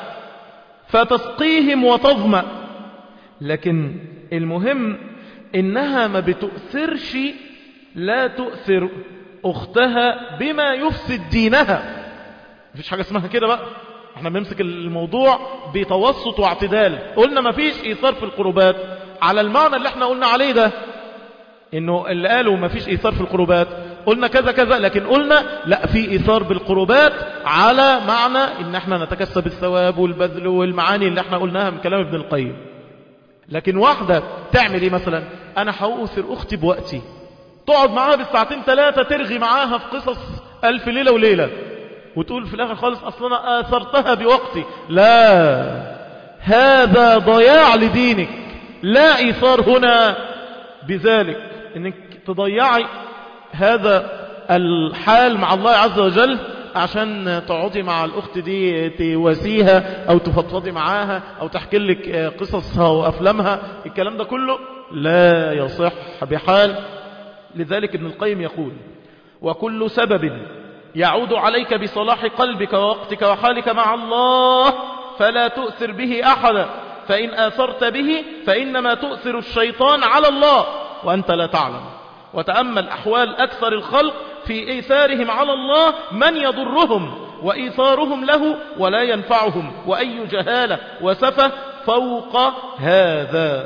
فتسقيهم وتظمأ لكن المهم إنها ما بتؤثرش لا تؤثر أختها بما يفسد دينها مفيش حاجة اسمها كده بقى احنا بنمسك الموضوع بتوسط واعتدال قلنا مفيش إيثار في القربات على المعنى اللي احنا قلنا عليه ده انه اللي قالوا مفيش إيثار في القربات قلنا كذا كذا لكن قلنا لا في إيثار بالقربات على معنى ان احنا نتكسب الثواب والبذل والمعاني اللي احنا قلناها من كلام ابن القيم لكن واحدة تعمل ايه مثلا انا هأؤثر اختي بوقتي تقعد معاها بالساعتين ثلاثة ترغي معاها في قصص ألف ليلة وليلة وتقول في الآخر خالص أصلا آثرتها بوقتي لا هذا ضياع لدينك لا إيثار هنا بذلك انك تضيعي هذا الحال مع الله عز وجل عشان تقعدي مع الأخت دي تواسيها أو تفضفضي معاها أو تحكي لك قصصها وأفلامها الكلام ده كله لا يصح بحال لذلك ابن القيم يقول وكل سبب يعود عليك بصلاح قلبك ووقتك وحالك مع الله فلا تؤثر به أحدا فإن آثرت به فإنما تؤثر الشيطان على الله وأنت لا تعلم وتأمل أحوال أكثر الخلق في إيثارهم على الله من يضرهم وإيثارهم له ولا ينفعهم وأي جهالة وسفة فوق هذا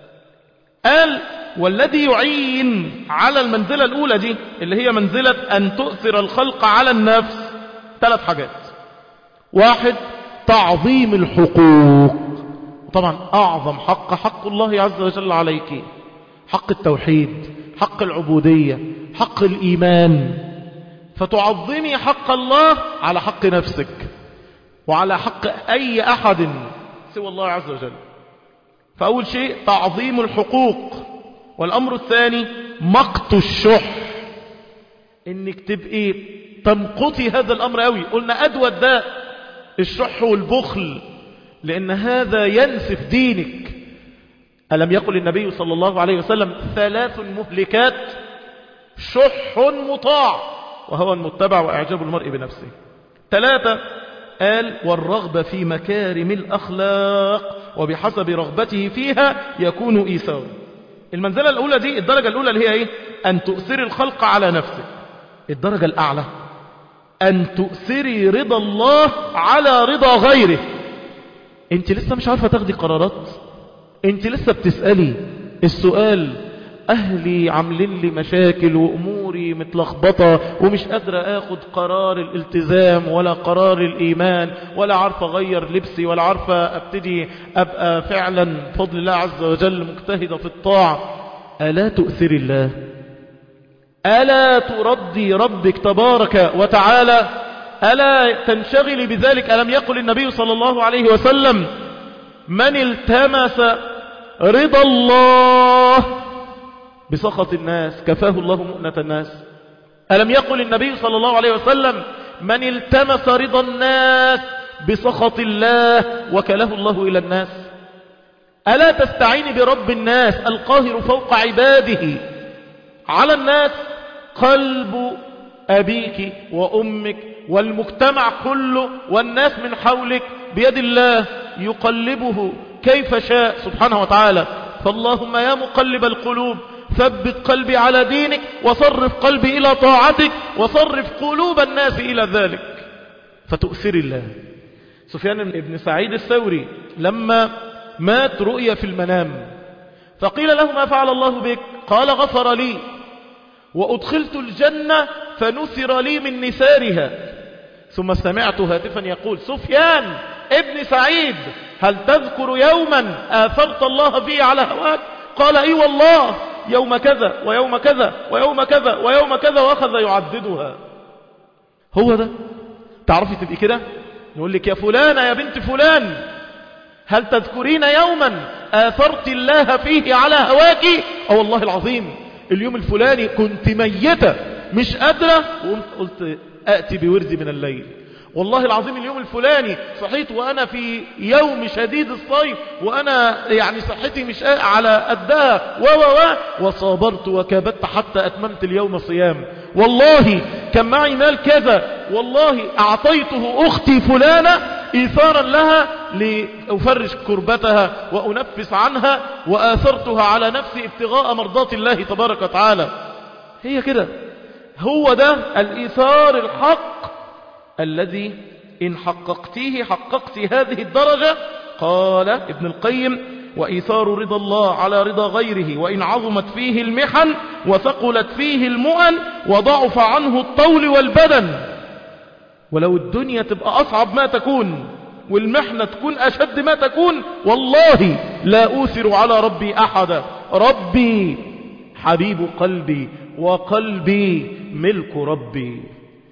قال والذي يعين على المنزلة الأولى دي اللي هي منزلة أن تؤثر الخلق على النفس ثلاث حاجات واحد تعظيم الحقوق طبعا أعظم حق حق الله عز وجل عليك حق التوحيد حق العبودية حق الإيمان فتعظمي حق الله على حق نفسك وعلى حق أي أحد سوى الله عز وجل فأول شيء تعظيم الحقوق والأمر الثاني مقت الشح إنك تبقي تمقتي هذا الأمر قوي قلنا أدوى الداء الشح والبخل لأن هذا ينسف دينك ألم يقل النبي صلى الله عليه وسلم ثلاث مهلكات شح مطاع وهو المتبع وإعجاب المرء بنفسه ثلاثة قال والرغبة في مكارم الأخلاق وبحسب رغبته فيها يكون إيثار المنزلة الأولى دي الدرجة الأولى اللي هي إيه أن تؤثري الخلق على نفسك الدرجة الأعلى أن تؤثري رضا الله على رضا غيره أنت لسه مش عارفة تاخدي قرارات أنت لسه بتسألي السؤال أهلي عاملين لي مشاكل وأموري متلخبطة ومش قادرة أخد قرار الالتزام ولا قرار الإيمان ولا عارفة أغير لبسي ولا عارفة أبتدي أبقى فعلا فضل الله عز وجل مجتهدة في الطاعة ألا تؤثر الله ألا تردي ربك تبارك وتعالى ألا تنشغلي بذلك ألم يقل النبي صلى الله عليه وسلم من التمس رضا الله بسخط الناس كفاه الله مؤنة الناس ألم يقل النبي صلى الله عليه وسلم من التمس رضا الناس بسخط الله وكله الله إلى الناس ألا تستعين برب الناس القاهر فوق عباده على الناس قلب أبيك وأمك والمجتمع كله والناس من حولك بيد الله يقلبه كيف شاء سبحانه وتعالى فاللهم يا مقلب القلوب ثبت قلبي على دينك وصرف قلبي إلى طاعتك وصرف قلوب الناس إلى ذلك فتؤثر الله سفيان بن سعيد الثوري لما مات رؤيا في المنام فقيل له ما فعل الله بك قال غفر لي وأدخلت الجنة فنثر لي من نثارها ثم سمعت هاتفا يقول سفيان ابن سعيد هل تذكر يوما آثرت الله فيه على هواك قال اي والله يوم كذا ويوم كذا ويوم كذا ويوم كذا وأخذ يعددها هو ده تعرفي تبقي كده نقول لك يا فلانة يا بنت فلان هل تذكرين يوما آثرت الله فيه على هواك أو والله العظيم اليوم الفلاني كنت ميتة مش قادرة وقلت أتي بوردي من الليل والله العظيم اليوم الفلاني صحيت وأنا في يوم شديد الصيف وأنا يعني صحتي مش على قدها و و و وصابرت وكابدت حتى أتممت اليوم صيام والله كان معي مال كذا والله أعطيته أختي فلانة إيثارا لها لأفرش كربتها وأنفس عنها وآثرتها على نفسي ابتغاء مرضات الله تبارك وتعالى هي كده هو ده الإيثار الحق الذي إن حققتيه حققت هذه الدرجة قال ابن القيم وإيثار رضا الله على رضا غيره وإن عظمت فيه المحن وثقلت فيه المؤن وضعف عنه الطول والبدن ولو الدنيا تبقى أصعب ما تكون والمحنة تكون أشد ما تكون والله لا أوثر على ربي أحدا ربي حبيب قلبي وقلبي ملك ربي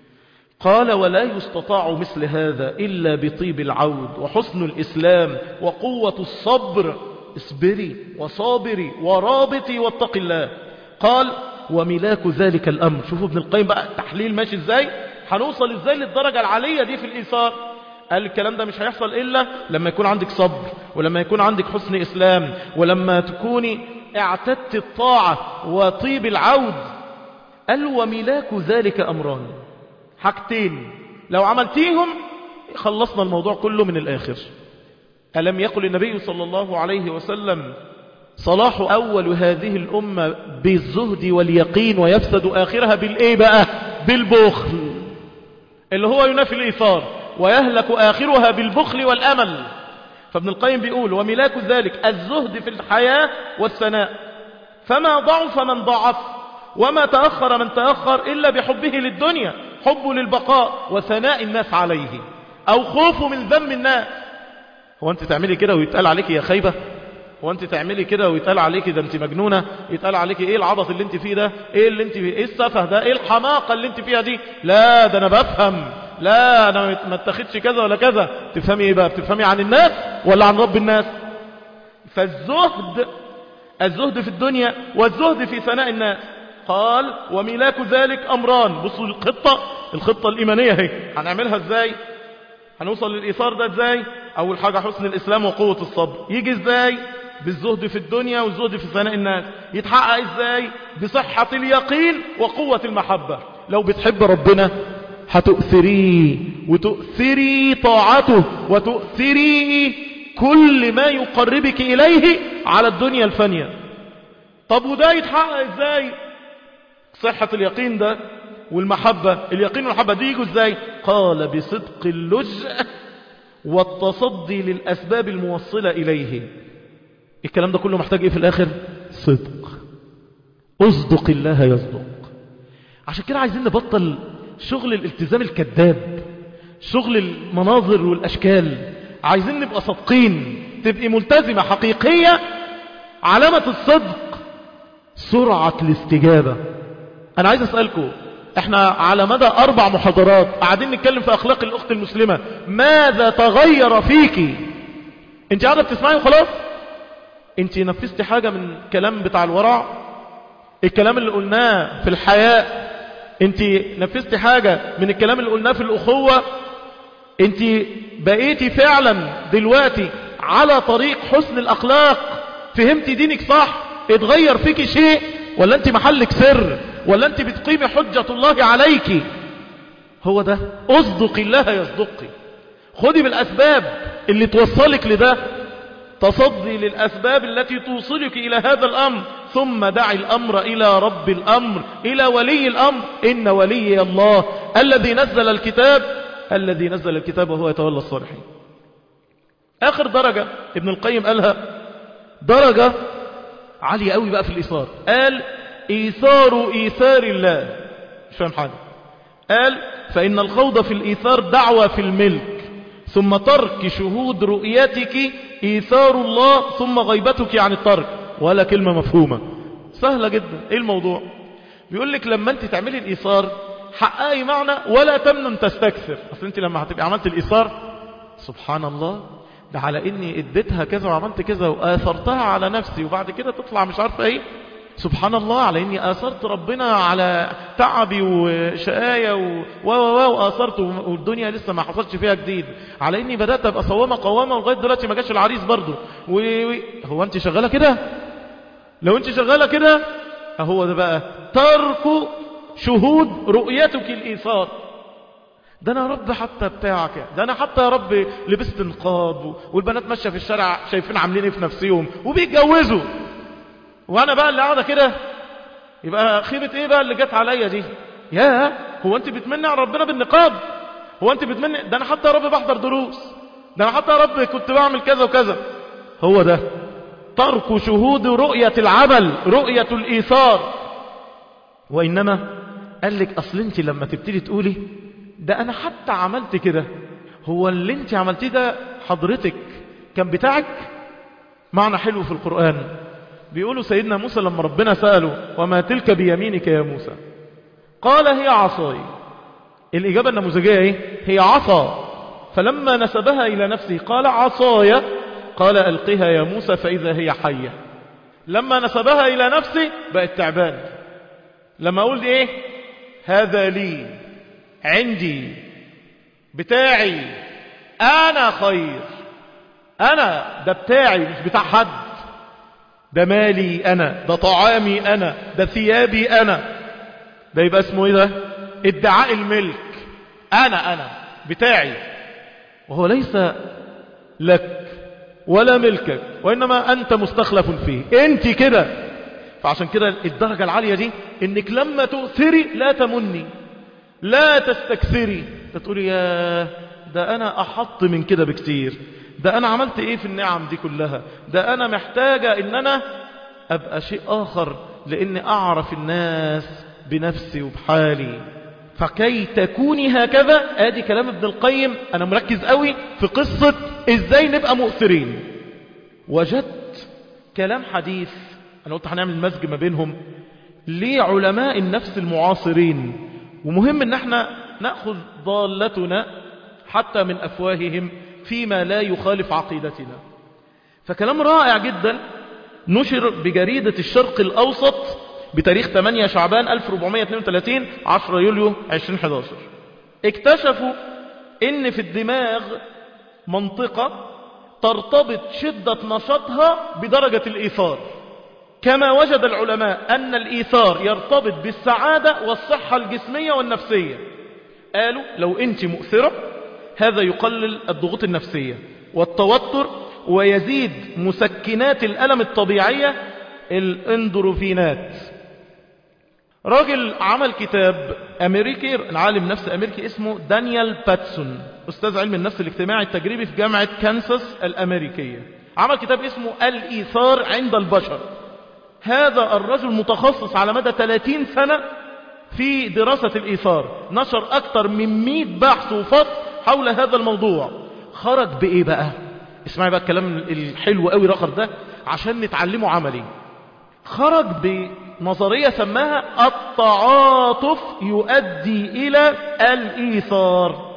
قال ولا يستطاع مثل هذا إلا بطيب العود وحسن الإسلام وقوة الصبر اصبري وصابري ورابطي واتق الله قال وملاك ذلك الأمر شوفوا ابن القيم بقى التحليل ماشي ازاي هنوصل ازاي للدرجة العالية دي في الإيثار قال الكلام ده مش هيحصل إلا لما يكون عندك صبر ولما يكون عندك حسن إسلام ولما تكوني اعتدت الطاعة وطيب العود قال وملاك ذلك أمران حاجتين لو عملتيهم خلصنا الموضوع كله من الآخر ألم يقل النبي صلى الله عليه وسلم صلاح أول هذه الأمة بالزهد واليقين ويفسد آخرها بالإيه بقى بالبخل اللي هو ينافي الإيثار ويهلك آخرها بالبخل والأمل فابن القيم بيقول وملاك ذلك الزهد في الحياة والثناء فما ضعف من ضعف وما تأخر من تأخر إلا بحبه للدنيا حبه للبقاء وثناء الناس عليه أو خوفه من ذم الناس هو أنت تعملي كده ويتقال عليك يا خيبة هو أنت تعملي كده ويتقال عليك ده أنت مجنونة يتقال عليك إيه العبط اللي أنت فيه ده إيه اللي أنت فيه إيه السفه ده إيه الحماقة اللي أنت فيها دي لا ده أنا بفهم لا أنا ما اتخذش كذا ولا كذا تفهمي إيه بقى بتفهمي عن الناس ولا عن رب الناس فالزهد الزهد في الدنيا والزهد في ثناء الناس قال وملاك ذلك أمران بصوا الخطة الخطة الإيمانية هي هنعملها ازاي هنوصل للإيثار ده ازاي أول حاجة حسن الإسلام وقوة الصبر يجي ازاي بالزهد في الدنيا والزهد في ثناء الناس يتحقق ازاي بصحة اليقين وقوة المحبة لو بتحب ربنا هتؤثريه وتؤثري طاعته وتؤثري كل ما يقربك إليه على الدنيا الفانية طب وده يتحقق ازاي صحة اليقين ده والمحبة اليقين والمحبة دي يجوا ازاي قال بصدق اللجأ والتصدي للأسباب الموصلة إليه الكلام ده كله محتاج ايه في الآخر صدق اصدق الله يصدق عشان كده عايزين نبطل شغل الالتزام الكذاب شغل المناظر والأشكال عايزين نبقى صادقين تبقي ملتزمة حقيقية علامة الصدق سرعة الاستجابة أنا عايز أسألكم احنا على مدى أربع محاضرات قاعدين نتكلم في أخلاق الأخت المسلمة ماذا تغير فيك انت قاعدة بتسمعي وخلاص انت نفذتي حاجة من كلام بتاع الورع الكلام اللي قلناه في الحياء انت نفذتي حاجة من الكلام اللي قلناه في الأخوة انت بقيتي فعلا دلوقتي على طريق حسن الأخلاق فهمتي دينك صح اتغير فيك شيء ولا انت محلك سر ولا انت بتقيمي حجة الله عليك هو ده اصدق الله يصدقك خدي بالأسباب اللي توصلك لده تصدي للأسباب التي توصلك إلى هذا الأمر ثم دع الأمر إلى رب الأمر إلى ولي الأمر إن ولي الله الذي نزل الكتاب الذي نزل الكتاب وهو يتولى الصالحين آخر درجة ابن القيم قالها درجة عالية قوي بقى في الإيثار قال إيثار إيثار الله مش فاهم حاجة قال فإن الخوض في الإيثار دعوة في الملك ثم ترك شهود رؤيتك إيثار الله ثم غيبتك عن الترك ولا كلمة مفهومة سهلة جدا إيه الموضوع بيقول لك لما أنت تعملي الإيثار حققي معنى ولا تمنن تستكثر أصل أنت لما هتبقى عملت الإيثار سبحان الله ده على إني اديتها كذا وعملت كذا وآثرتها على نفسي وبعد كده تطلع مش عارفة إيه سبحان الله على اني اثرت ربنا على تعبي وشقايا و و و واثرت والدنيا لسه ما حصلش فيها جديد على اني بدات ابقى صوامه قوامه ولغايه دلوقتي ما جاش العريس برضه و... و... هو انت شغاله كده لو انت شغاله كده هو ده بقى ترك شهود رؤيتك الايثار ده انا يا رب حتى بتاعك ده انا حتى يا رب لبست نقاب والبنات ماشيه في الشارع شايفين عاملين ايه في نفسهم وبيتجوزوا وانا بقى اللي قاعده كده يبقى خيبه ايه بقى اللي جت عليا دي يا هو انت بتمني على ربنا بالنقاب هو انت بتمني ده انا حتى يا رب بحضر دروس ده انا حتى يا رب كنت بعمل كذا وكذا هو ده ترك شهود رؤية العمل رؤية الإيثار وإنما قال لك أصل انت لما تبتدي تقولي ده أنا حتى عملت كده هو اللي انت عملتيه ده حضرتك كان بتاعك معنى حلو في القرآن بيقولوا سيدنا موسى لما ربنا سأله وما تلك بيمينك يا موسى قال هي عصاي الإجابة النموذجية ايه هي عصا فلما نسبها إلى نفسه قال عصاي قال ألقها يا موسى فإذا هي حية لما نسبها إلى نفسه بقت تعبان لما أقول ايه هذا لي عندي بتاعي أنا خير أنا ده بتاعي مش بتاع حد ده مالي أنا ده طعامي أنا ده ثيابي أنا ده يبقى اسمه إيه ده ادعاء الملك أنا أنا بتاعي وهو ليس لك ولا ملكك وإنما أنت مستخلف فيه أنت كده فعشان كده الدرجة العالية دي إنك لما تؤثري لا تمني لا تستكثري تقولي يا ده أنا أحط من كده بكتير ده أنا عملت إيه في النعم دي كلها ده أنا محتاجة إن أنا أبقى شيء آخر لأني أعرف الناس بنفسي وبحالي فكي تكوني هكذا ادي كلام ابن القيم انا مركز قوي في قصة ازاي نبقى مؤثرين وجدت كلام حديث انا قلت هنعمل مزج ما بينهم لعلماء النفس المعاصرين ومهم ان احنا نأخذ ضالتنا حتى من افواههم فيما لا يخالف عقيدتنا فكلام رائع جدا نشر بجريدة الشرق الاوسط بتاريخ 8 شعبان 1432 10 يوليو 2011 اكتشفوا ان في الدماغ منطقة ترتبط شدة نشاطها بدرجة الإيثار كما وجد العلماء أن الإيثار يرتبط بالسعادة والصحة الجسمية والنفسية قالوا لو أنت مؤثرة هذا يقلل الضغوط النفسية والتوتر ويزيد مسكنات الألم الطبيعية الاندروفينات راجل عمل كتاب أمريكي العالم نفس أمريكي اسمه دانيال باتسون أستاذ علم النفس الاجتماعي التجريبي في جامعة كانساس الأمريكية عمل كتاب اسمه الإيثار عند البشر هذا الرجل متخصص على مدى 30 سنة في دراسة الإيثار نشر أكثر من 100 بحث وفصل حول هذا الموضوع خرج بإيه بقى اسمعي بقى الكلام الحلو قوي رخر ده عشان نتعلمه عملي خرج بنظرية سماها التعاطف يؤدي إلى الإيثار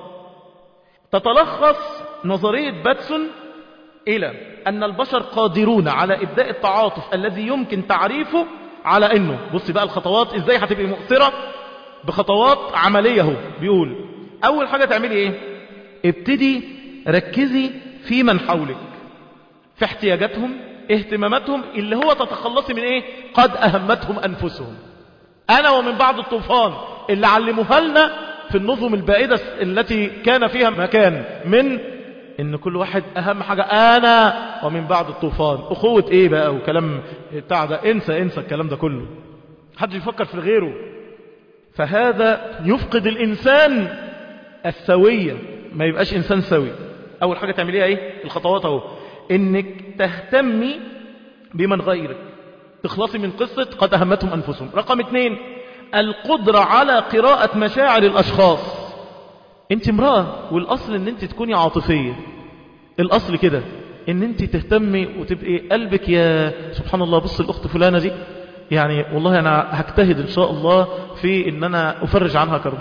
تتلخص نظرية باتسون إلى أن البشر قادرون على إبداء التعاطف الذي يمكن تعريفه على أنه بصي بقى الخطوات إزاي هتبقي مؤثرة بخطوات عملية هو بيقول أول حاجة تعملي إيه ابتدي ركزي في من حولك في احتياجاتهم اهتماماتهم اللي هو تتخلصي من ايه قد اهمتهم انفسهم انا ومن بعض الطوفان اللي علموها لنا في النظم البائدة التي كان فيها مكان من ان كل واحد اهم حاجة انا ومن بعد الطوفان اخوة ايه بقى وكلام بتاع ده انسى انسى الكلام ده كله حد يفكر في غيره فهذا يفقد الانسان السوية ما يبقاش انسان سوي اول حاجة تعمليها ايه الخطوات اهو انك تهتمي بمن غيرك تخلصي من قصة قد اهمتهم انفسهم رقم اثنين القدرة على قراءة مشاعر الاشخاص انت امرأة والاصل ان انت تكوني عاطفية الاصل كده ان انت تهتمي وتبقي قلبك يا سبحان الله بص الاخت فلانة دي يعني والله انا هجتهد ان شاء الله في ان انا افرج عنها كربها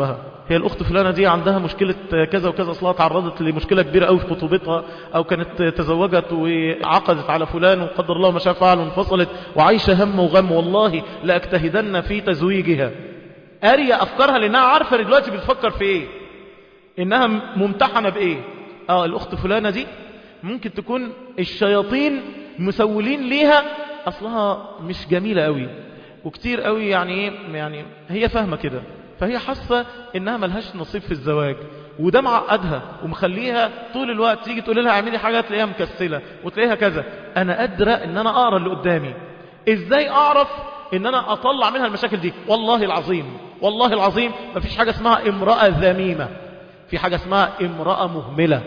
هي الأخت فلانة دي عندها مشكلة كذا وكذا أصلها تعرضت لمشكلة كبيرة قوي في خطوبتها أو كانت تزوجت وعقدت على فلان وقدر الله ما شاء فعل وانفصلت وعايشة هم وغم والله لأجتهدن في تزويجها قارية أفكارها لأنها عارفة دلوقتي بتفكر في إيه إنها ممتحنة بإيه آه الأخت فلانة دي ممكن تكون الشياطين مسولين ليها أصلها مش جميلة قوي وكتير قوي يعني ايه يعني هي فاهمة كده فهي حاسة انها ملهاش نصيب في الزواج وده معقدها ومخليها طول الوقت تيجي تقول لها اعملي حاجة تلاقيها مكسلة وتلاقيها كذا انا قادرة ان انا اقرا اللي قدامي ازاي اعرف ان انا اطلع منها المشاكل دي والله العظيم والله العظيم مفيش حاجة اسمها امرأة ذميمة في حاجة اسمها امرأة مهملة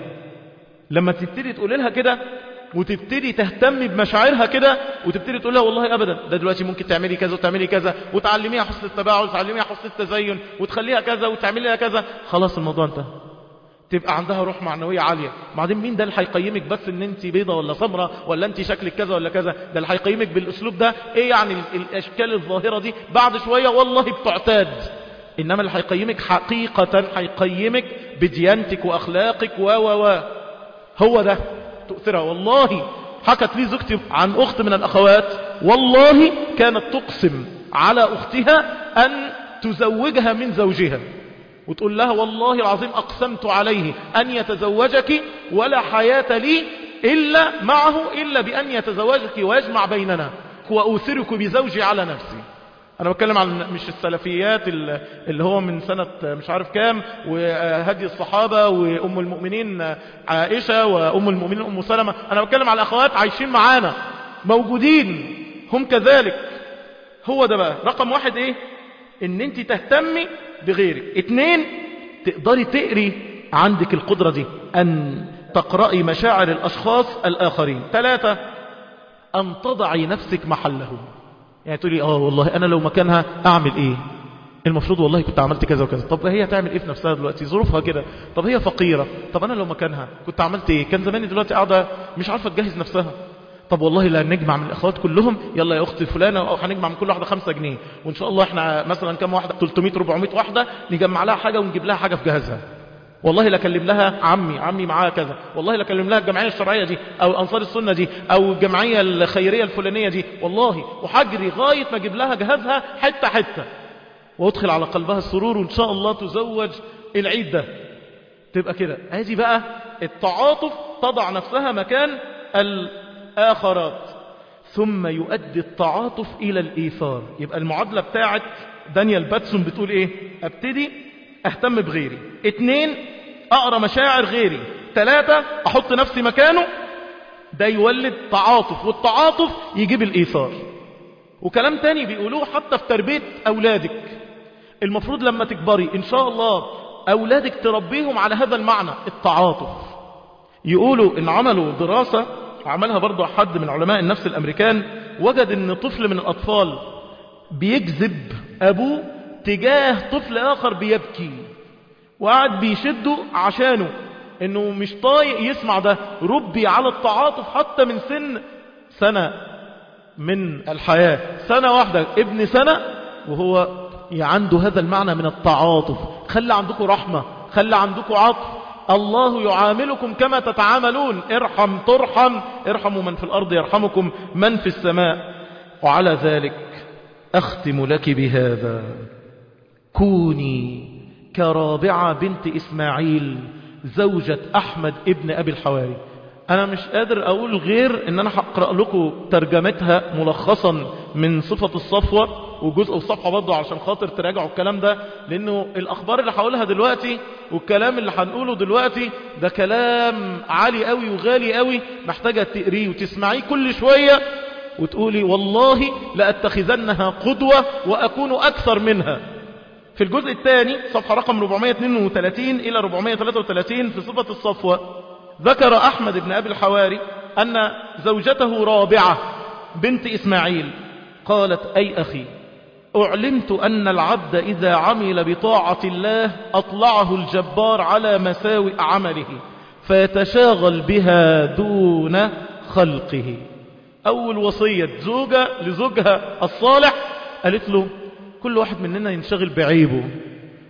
لما تبتدي تقول لها كده وتبتدي تهتم بمشاعرها كده وتبتدي تقول لها والله ابدا ده دلوقتي ممكن تعملي كذا وتعملي كذا وتعلميها حسن التباعد وتعلميها حسن التزين وتخليها كذا وتعملي لها كذا خلاص الموضوع انتهى تبقى عندها روح معنوية عالية بعدين مين ده اللي هيقيمك بس ان انت بيضة ولا سمرة ولا انت شكلك كذا ولا كذا ده اللي هيقيمك بالاسلوب ده ايه يعني الاشكال الظاهرة دي بعد شوية والله بتعتاد انما اللي هيقيمك حقيقة هيقيمك بديانتك واخلاقك و و و هو ده تؤثرها والله حكت لي زوجتي عن أخت من الأخوات والله كانت تقسم على أختها أن تزوجها من زوجها وتقول لها والله العظيم أقسمت عليه أن يتزوجك ولا حياة لي إلا معه إلا بأن يتزوجك ويجمع بيننا وأوثرك بزوجي على نفسي أنا بتكلم عن مش السلفيات اللي هو من سنة مش عارف كام وهدي الصحابة وأم المؤمنين عائشة وأم المؤمنين أم سلمة أنا بتكلم على أخوات عايشين معانا موجودين هم كذلك هو ده بقى رقم واحد إيه إن أنت تهتمي بغيرك اتنين تقدري تقري عندك القدرة دي أن تقرأي مشاعر الأشخاص الآخرين ثلاثة أن تضعي نفسك محلهم يعني تقولي اه والله انا لو مكانها اعمل ايه المفروض والله كنت عملت كذا وكذا طب هي تعمل ايه في نفسها دلوقتي ظروفها كده طب هي فقيرة طب انا لو مكانها كنت عملت ايه كان زماني دلوقتي قاعدة مش عارفة تجهز نفسها طب والله لا نجمع من الاخوات كلهم يلا يا اختي فلانة او هنجمع من كل واحدة خمسة جنيه وان شاء الله احنا مثلا كم واحدة 300 400 واحدة نجمع لها حاجة ونجيب لها حاجة في جهازها والله لكلم لها عمي عمي معاه كذا والله لكلم لها الجمعية الشرعية دي أو أنصار السنة دي أو الجمعية الخيرية الفلانية دي والله وحجري غاية ما أجيب لها جهازها حتة حتة وادخل على قلبها السرور وإن شاء الله تزوج العيد ده تبقى كده هذه بقى التعاطف تضع نفسها مكان الآخرات ثم يؤدي التعاطف إلى الإيثار يبقى المعادلة بتاعت دانيال باتسون بتقول إيه أبتدي أهتم بغيري اتنين أقرأ مشاعر غيري ثلاثة أحط نفسي مكانه ده يولد تعاطف والتعاطف يجيب الإيثار وكلام تاني بيقولوه حتى في تربية أولادك المفروض لما تكبري إن شاء الله أولادك تربيهم على هذا المعنى التعاطف يقولوا إن عملوا دراسة عملها برضه حد من علماء النفس الأمريكان وجد إن طفل من الأطفال بيجذب أبوه تجاه طفل آخر بيبكي وقعد بيشده عشانه انه مش طايق يسمع ده ربي على التعاطف حتى من سن سنة من الحياة سنة واحدة ابن سنة وهو عنده هذا المعنى من التعاطف خلي عندكم رحمة خلي عندكم عطف الله يعاملكم كما تتعاملون ارحم ترحم ارحموا من في الأرض يرحمكم من في السماء وعلى ذلك أختم لك بهذا كوني كرابعة بنت إسماعيل زوجة أحمد ابن أبي الحواري أنا مش قادر أقول غير أن أنا هقرأ لكم ترجمتها ملخصا من صفة الصفوة وجزء الصفحة برضه عشان خاطر تراجعوا الكلام ده لأنه الأخبار اللي هقولها دلوقتي والكلام اللي هنقوله دلوقتي ده كلام عالي قوي وغالي قوي محتاجة تقريه وتسمعيه كل شوية وتقولي والله لأتخذنها قدوة وأكون أكثر منها في الجزء الثاني صفحة رقم 432 إلى 433 في صفة الصفوة ذكر أحمد بن أبي الحواري أن زوجته رابعة بنت إسماعيل قالت أي أخي أعلمت أن العبد إذا عمل بطاعة الله أطلعه الجبار على مساوئ عمله فيتشاغل بها دون خلقه أول وصية زوجة لزوجها الصالح قالت له كل واحد مننا ينشغل بعيبه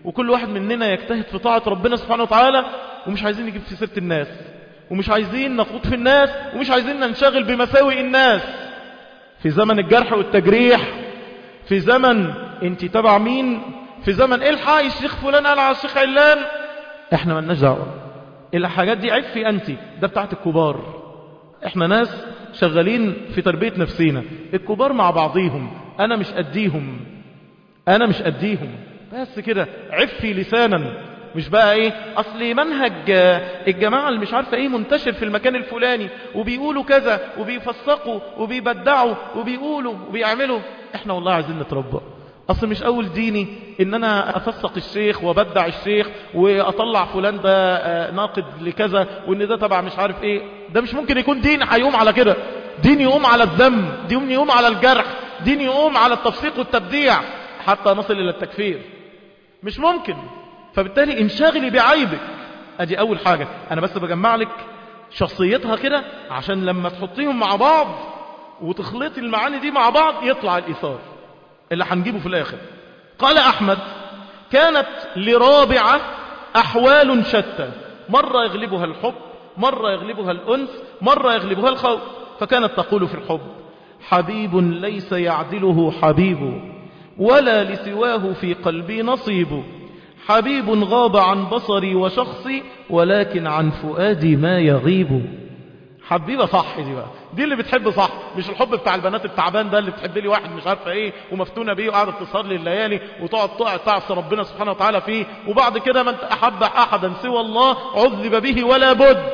وكل واحد مننا يجتهد في طاعة ربنا سبحانه وتعالى ومش عايزين نجيب في سيرة الناس ومش عايزين نخوض في الناس ومش عايزين ننشغل بمساوئ الناس في زمن الجرح والتجريح في زمن انت تبع مين في زمن الحق الشيخ فلان قال على الشيخ علان احنا مالناش دعوه الحاجات دي عيب في انت ده بتاعت الكبار احنا ناس شغالين في تربية نفسينا الكبار مع بعضيهم انا مش اديهم انا مش اديهم بس كده عفي لسانا مش بقى ايه اصل منهج الجماعة اللي مش عارفة ايه منتشر في المكان الفلاني وبيقولوا كذا وبيفسقوا وبيبدعوا وبيقولوا وبيعملوا احنا والله عايزين نتربى اصل مش اول ديني ان انا افسق الشيخ وبدع الشيخ واطلع فلان ده ناقد لكذا وان ده تبع مش عارف ايه ده مش ممكن يكون دين هيقوم على كده دين يقوم على الذم دين يقوم على الجرح دين يقوم على التفسيق والتبديع حتى نصل الى التكفير مش ممكن فبالتالي انشغلي بعيبك ادي اول حاجة انا بس بجمع لك شخصيتها كده عشان لما تحطيهم مع بعض وتخلطي المعاني دي مع بعض يطلع الايثار اللي هنجيبه في الاخر قال احمد كانت لرابعة احوال شتى مرة يغلبها الحب مرة يغلبها الانس مرة يغلبها الخوف فكانت تقول في الحب حبيب ليس يعدله حبيب ولا لسواه في قلبي نصيب حبيب غاب عن بصري وشخصي ولكن عن فؤادي ما يغيب حبيبة صح دي بقى دي اللي بتحب صح مش الحب بتاع البنات التعبان ده اللي بتحب لي واحد مش عارفه ايه ومفتونه بيه وقاعده تسهر لي الليالي وتقعد تعصي ربنا سبحانه وتعالى فيه وبعد كده من احب احدا سوى الله عذب به ولا بد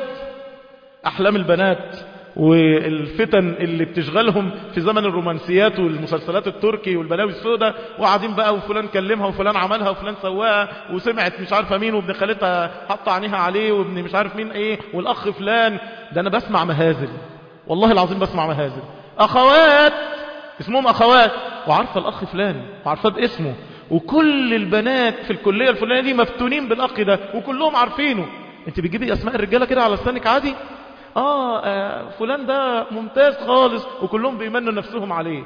احلام البنات والفتن اللي بتشغلهم في زمن الرومانسيات والمسلسلات التركي والبلاوي السوداء وقاعدين بقى وفلان كلمها وفلان عملها وفلان سواها وسمعت مش عارفه مين وابن خالتها حط عينيها عليه وابن مش عارف مين ايه والاخ فلان ده انا بسمع مهازل والله العظيم بسمع مهازل اخوات اسمهم اخوات وعارفه الاخ فلان وعارفاه باسمه وكل البنات في الكليه الفلانيه دي مفتونين بالاخ ده وكلهم عارفينه انت بتجيبي اسماء الرجاله كده على لسانك عادي آه, آه فلان ده ممتاز خالص وكلهم بيمنوا نفسهم عليه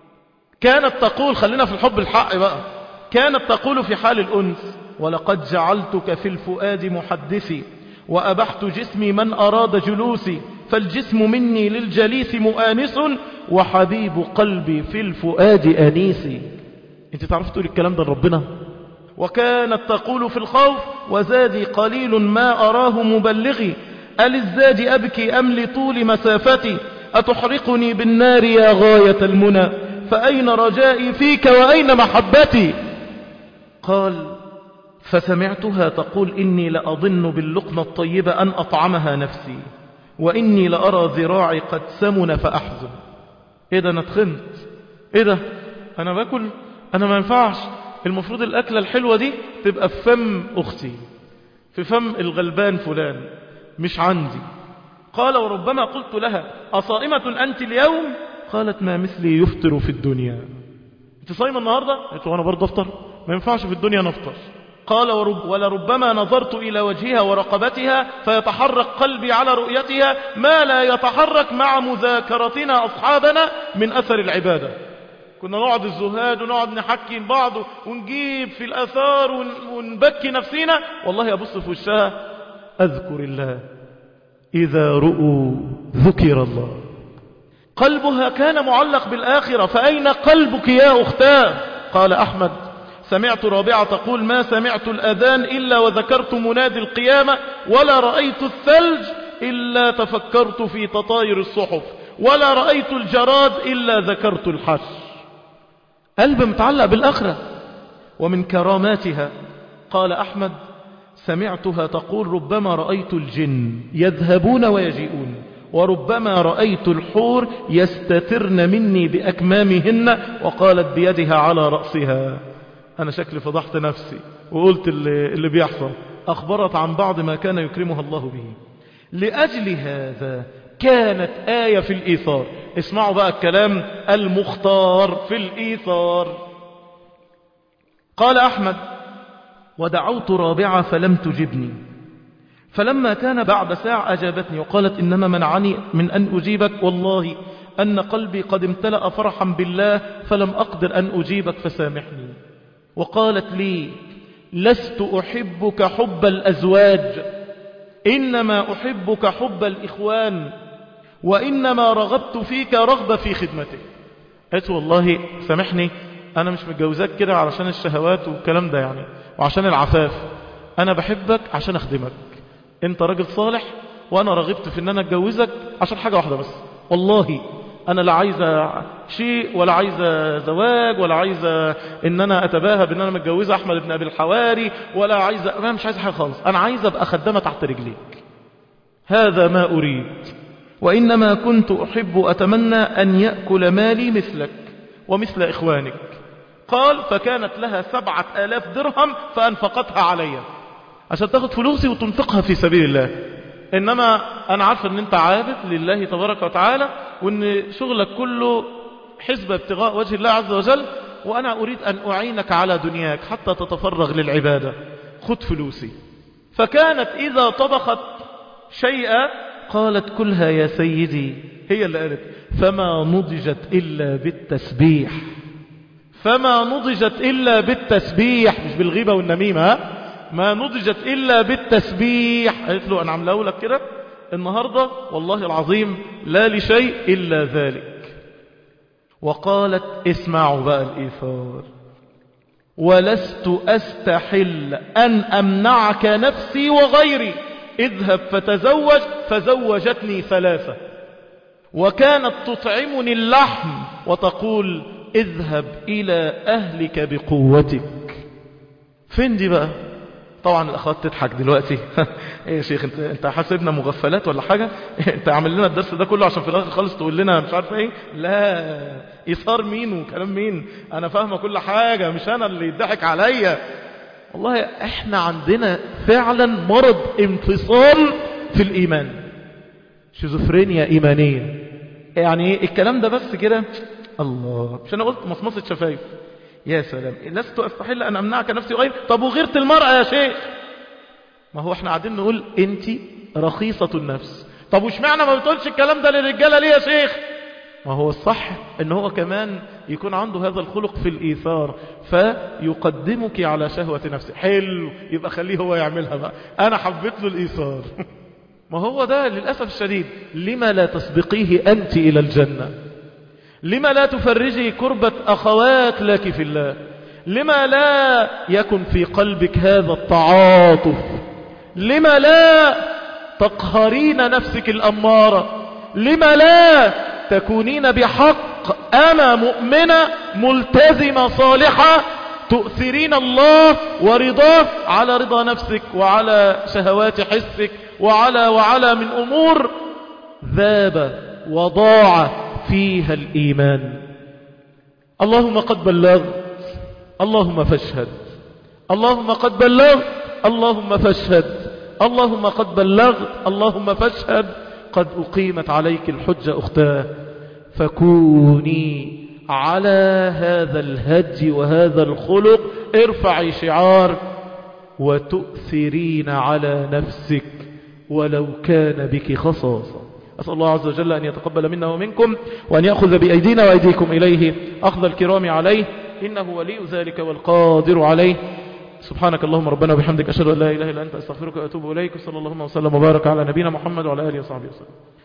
كانت تقول خلينا في الحب الحق بقى كانت تقول في حال الأنس ولقد جعلتك في الفؤاد محدثي وأبحت جسمي من أراد جلوسي فالجسم مني للجليس مؤانس وحبيب قلبي في الفؤاد أنيسي انت تعرف تقول الكلام ده لربنا وكانت تقول في الخوف وزادي قليل ما أراه مبلغي أللزاد أبكي أم لطول مسافتي أتحرقني بالنار يا غاية المنى فأين رجائي فيك وأين محبتي قال فسمعتها تقول إني لأظن باللقمة الطيبة أن أطعمها نفسي وإني لأرى ذراعي قد سمن فأحزن إيه ده أنا اتخنت إيه ده أنا باكل أنا ما ينفعش المفروض الأكلة الحلوة دي تبقى في فم أختي في فم الغلبان فلان مش عندي قال وربما قلت لها أصائمة أنت اليوم قالت ما مثلي يفطر في الدنيا انت صايمة النهاردة قلت له أنا برضه أفطر ما ينفعش في الدنيا نفطر قال ورب ولربما نظرت إلى وجهها ورقبتها فيتحرك قلبي على رؤيتها ما لا يتحرك مع مذاكرتنا أصحابنا من أثر العبادة كنا نقعد الزهاد ونقعد نحكي بعض ونجيب في الأثار ونبكي نفسينا والله أبص في وشها أذكر الله إذا رؤوا ذكر الله قلبها كان معلق بالآخرة فأين قلبك يا أختاه قال أحمد سمعت رابعة تقول ما سمعت الأذان إلا وذكرت منادي القيامة ولا رأيت الثلج إلا تفكرت في تطاير الصحف ولا رأيت الجراد إلا ذكرت الحش قلب متعلق بالآخرة ومن كراماتها قال أحمد سمعتها تقول ربما رأيت الجن يذهبون ويجيئون وربما رأيت الحور يستترن مني بأكمامهن وقالت بيدها على رأسها أنا شكلي فضحت نفسي وقلت اللي, اللي بيحصل أخبرت عن بعض ما كان يكرمها الله به لأجل هذا كانت آية في الإيثار اسمعوا بقى الكلام المختار في الإيثار قال أحمد ودعوت رابعة فلم تجبني فلما كان بعد ساعة أجابتني وقالت إنما منعني من أن أجيبك والله أن قلبي قد امتلأ فرحا بالله فلم أقدر أن أجيبك فسامحني وقالت لي لست أحبك حب الأزواج إنما أحبك حب الإخوان وإنما رغبت فيك رغبة في خدمتك قلت والله سامحني أنا مش متجوزاك كده علشان الشهوات والكلام ده يعني وعشان العفاف أنا بحبك عشان أخدمك أنت راجل صالح وأنا رغبت في أن أنا أتجوزك عشان حاجة واحدة بس والله أنا لا عايزة شيء ولا عايزة زواج ولا عايزة إن أنا أتباهى بأن أنا متجوزة أحمد بن أبي الحواري ولا عايزة أنا مش عايزة حاجة خالص أنا عايزة أبقى خدامة تحت رجليك هذا ما أريد وإنما كنت أحب أتمنى أن يأكل مالي مثلك ومثل إخوانك قال فكانت لها سبعة آلاف درهم فأنفقتها علي عشان تاخد فلوسي وتنفقها في سبيل الله إنما أنا عارفة أن أنت عابد لله تبارك وتعالى وأن شغلك كله حزب ابتغاء وجه الله عز وجل وأنا أريد أن أعينك على دنياك حتى تتفرغ للعبادة خذ فلوسي فكانت إذا طبخت شيئا قالت كلها يا سيدي هي اللي قالت فما نضجت إلا بالتسبيح فما نضجت إلا بالتسبيح مش بالغيبة والنميمة ما نضجت إلا بالتسبيح قالت له أنا عامله لك كده النهاردة والله العظيم لا لشيء إلا ذلك وقالت اسمعوا بقى الإيثار ولست أستحل أن أمنعك نفسي وغيري اذهب فتزوج فزوجتني ثلاثة وكانت تطعمني اللحم وتقول اذهب إلى أهلك بقوتك فين دي بقى طبعا الأخوات تضحك دلوقتي ايه يا شيخ انت, انت حاسبنا مغفلات ولا حاجة انت عامل لنا الدرس ده كله عشان في الاخر خالص تقول لنا مش عارف ايه لا ايثار مين وكلام مين انا فاهمة كل حاجة مش انا اللي يضحك عليا والله احنا عندنا فعلا مرض انفصال في الايمان شيزوفرينيا ايمانية يعني ايه الكلام ده بس كده الله مش انا قلت مصمصة شفايف يا سلام لست استحل ان امنعك نفسي وغيري طب وغيرة المرأة يا شيخ ما هو احنا قاعدين نقول انت رخيصة النفس طب وش معنى ما بتقولش الكلام ده للرجالة ليه يا شيخ ما هو الصح ان هو كمان يكون عنده هذا الخلق في الايثار فيقدمك على شهوة نفسه حلو يبقى خليه هو يعملها بقى انا حبيت له الايثار ما هو ده للأسف الشديد لما لا تسبقيه أنت إلى الجنة لما لا تفرجي كربة أخوات لك في الله لما لا يكن في قلبك هذا التعاطف لما لا تقهرين نفسك الأمارة لما لا تكونين بحق أنا مؤمنة ملتزمة صالحة تؤثرين الله ورضاه على رضا نفسك وعلى شهوات حسك وعلى وعلى من أمور ذاب وضاع فيها الإيمان اللهم قد بلغت اللهم فاشهد اللهم قد بلغت اللهم فاشهد اللهم قد بلغت اللهم فاشهد قد أقيمت عليك الحجة أختاه فكوني على هذا الهج وهذا الخلق ارفعي شعار وتؤثرين على نفسك ولو كان بك خصاصة أسأل الله عز وجل أن يتقبل منا ومنكم وأن يأخذ بأيدينا وأيديكم إليه أخذ الكرام عليه إنه ولي ذلك والقادر عليه سبحانك اللهم ربنا وبحمدك أشهد أن لا إله إلا أنت أستغفرك وأتوب إليك صلى الله وسلم وبارك على نبينا محمد وعلى آله وصحبه وسلم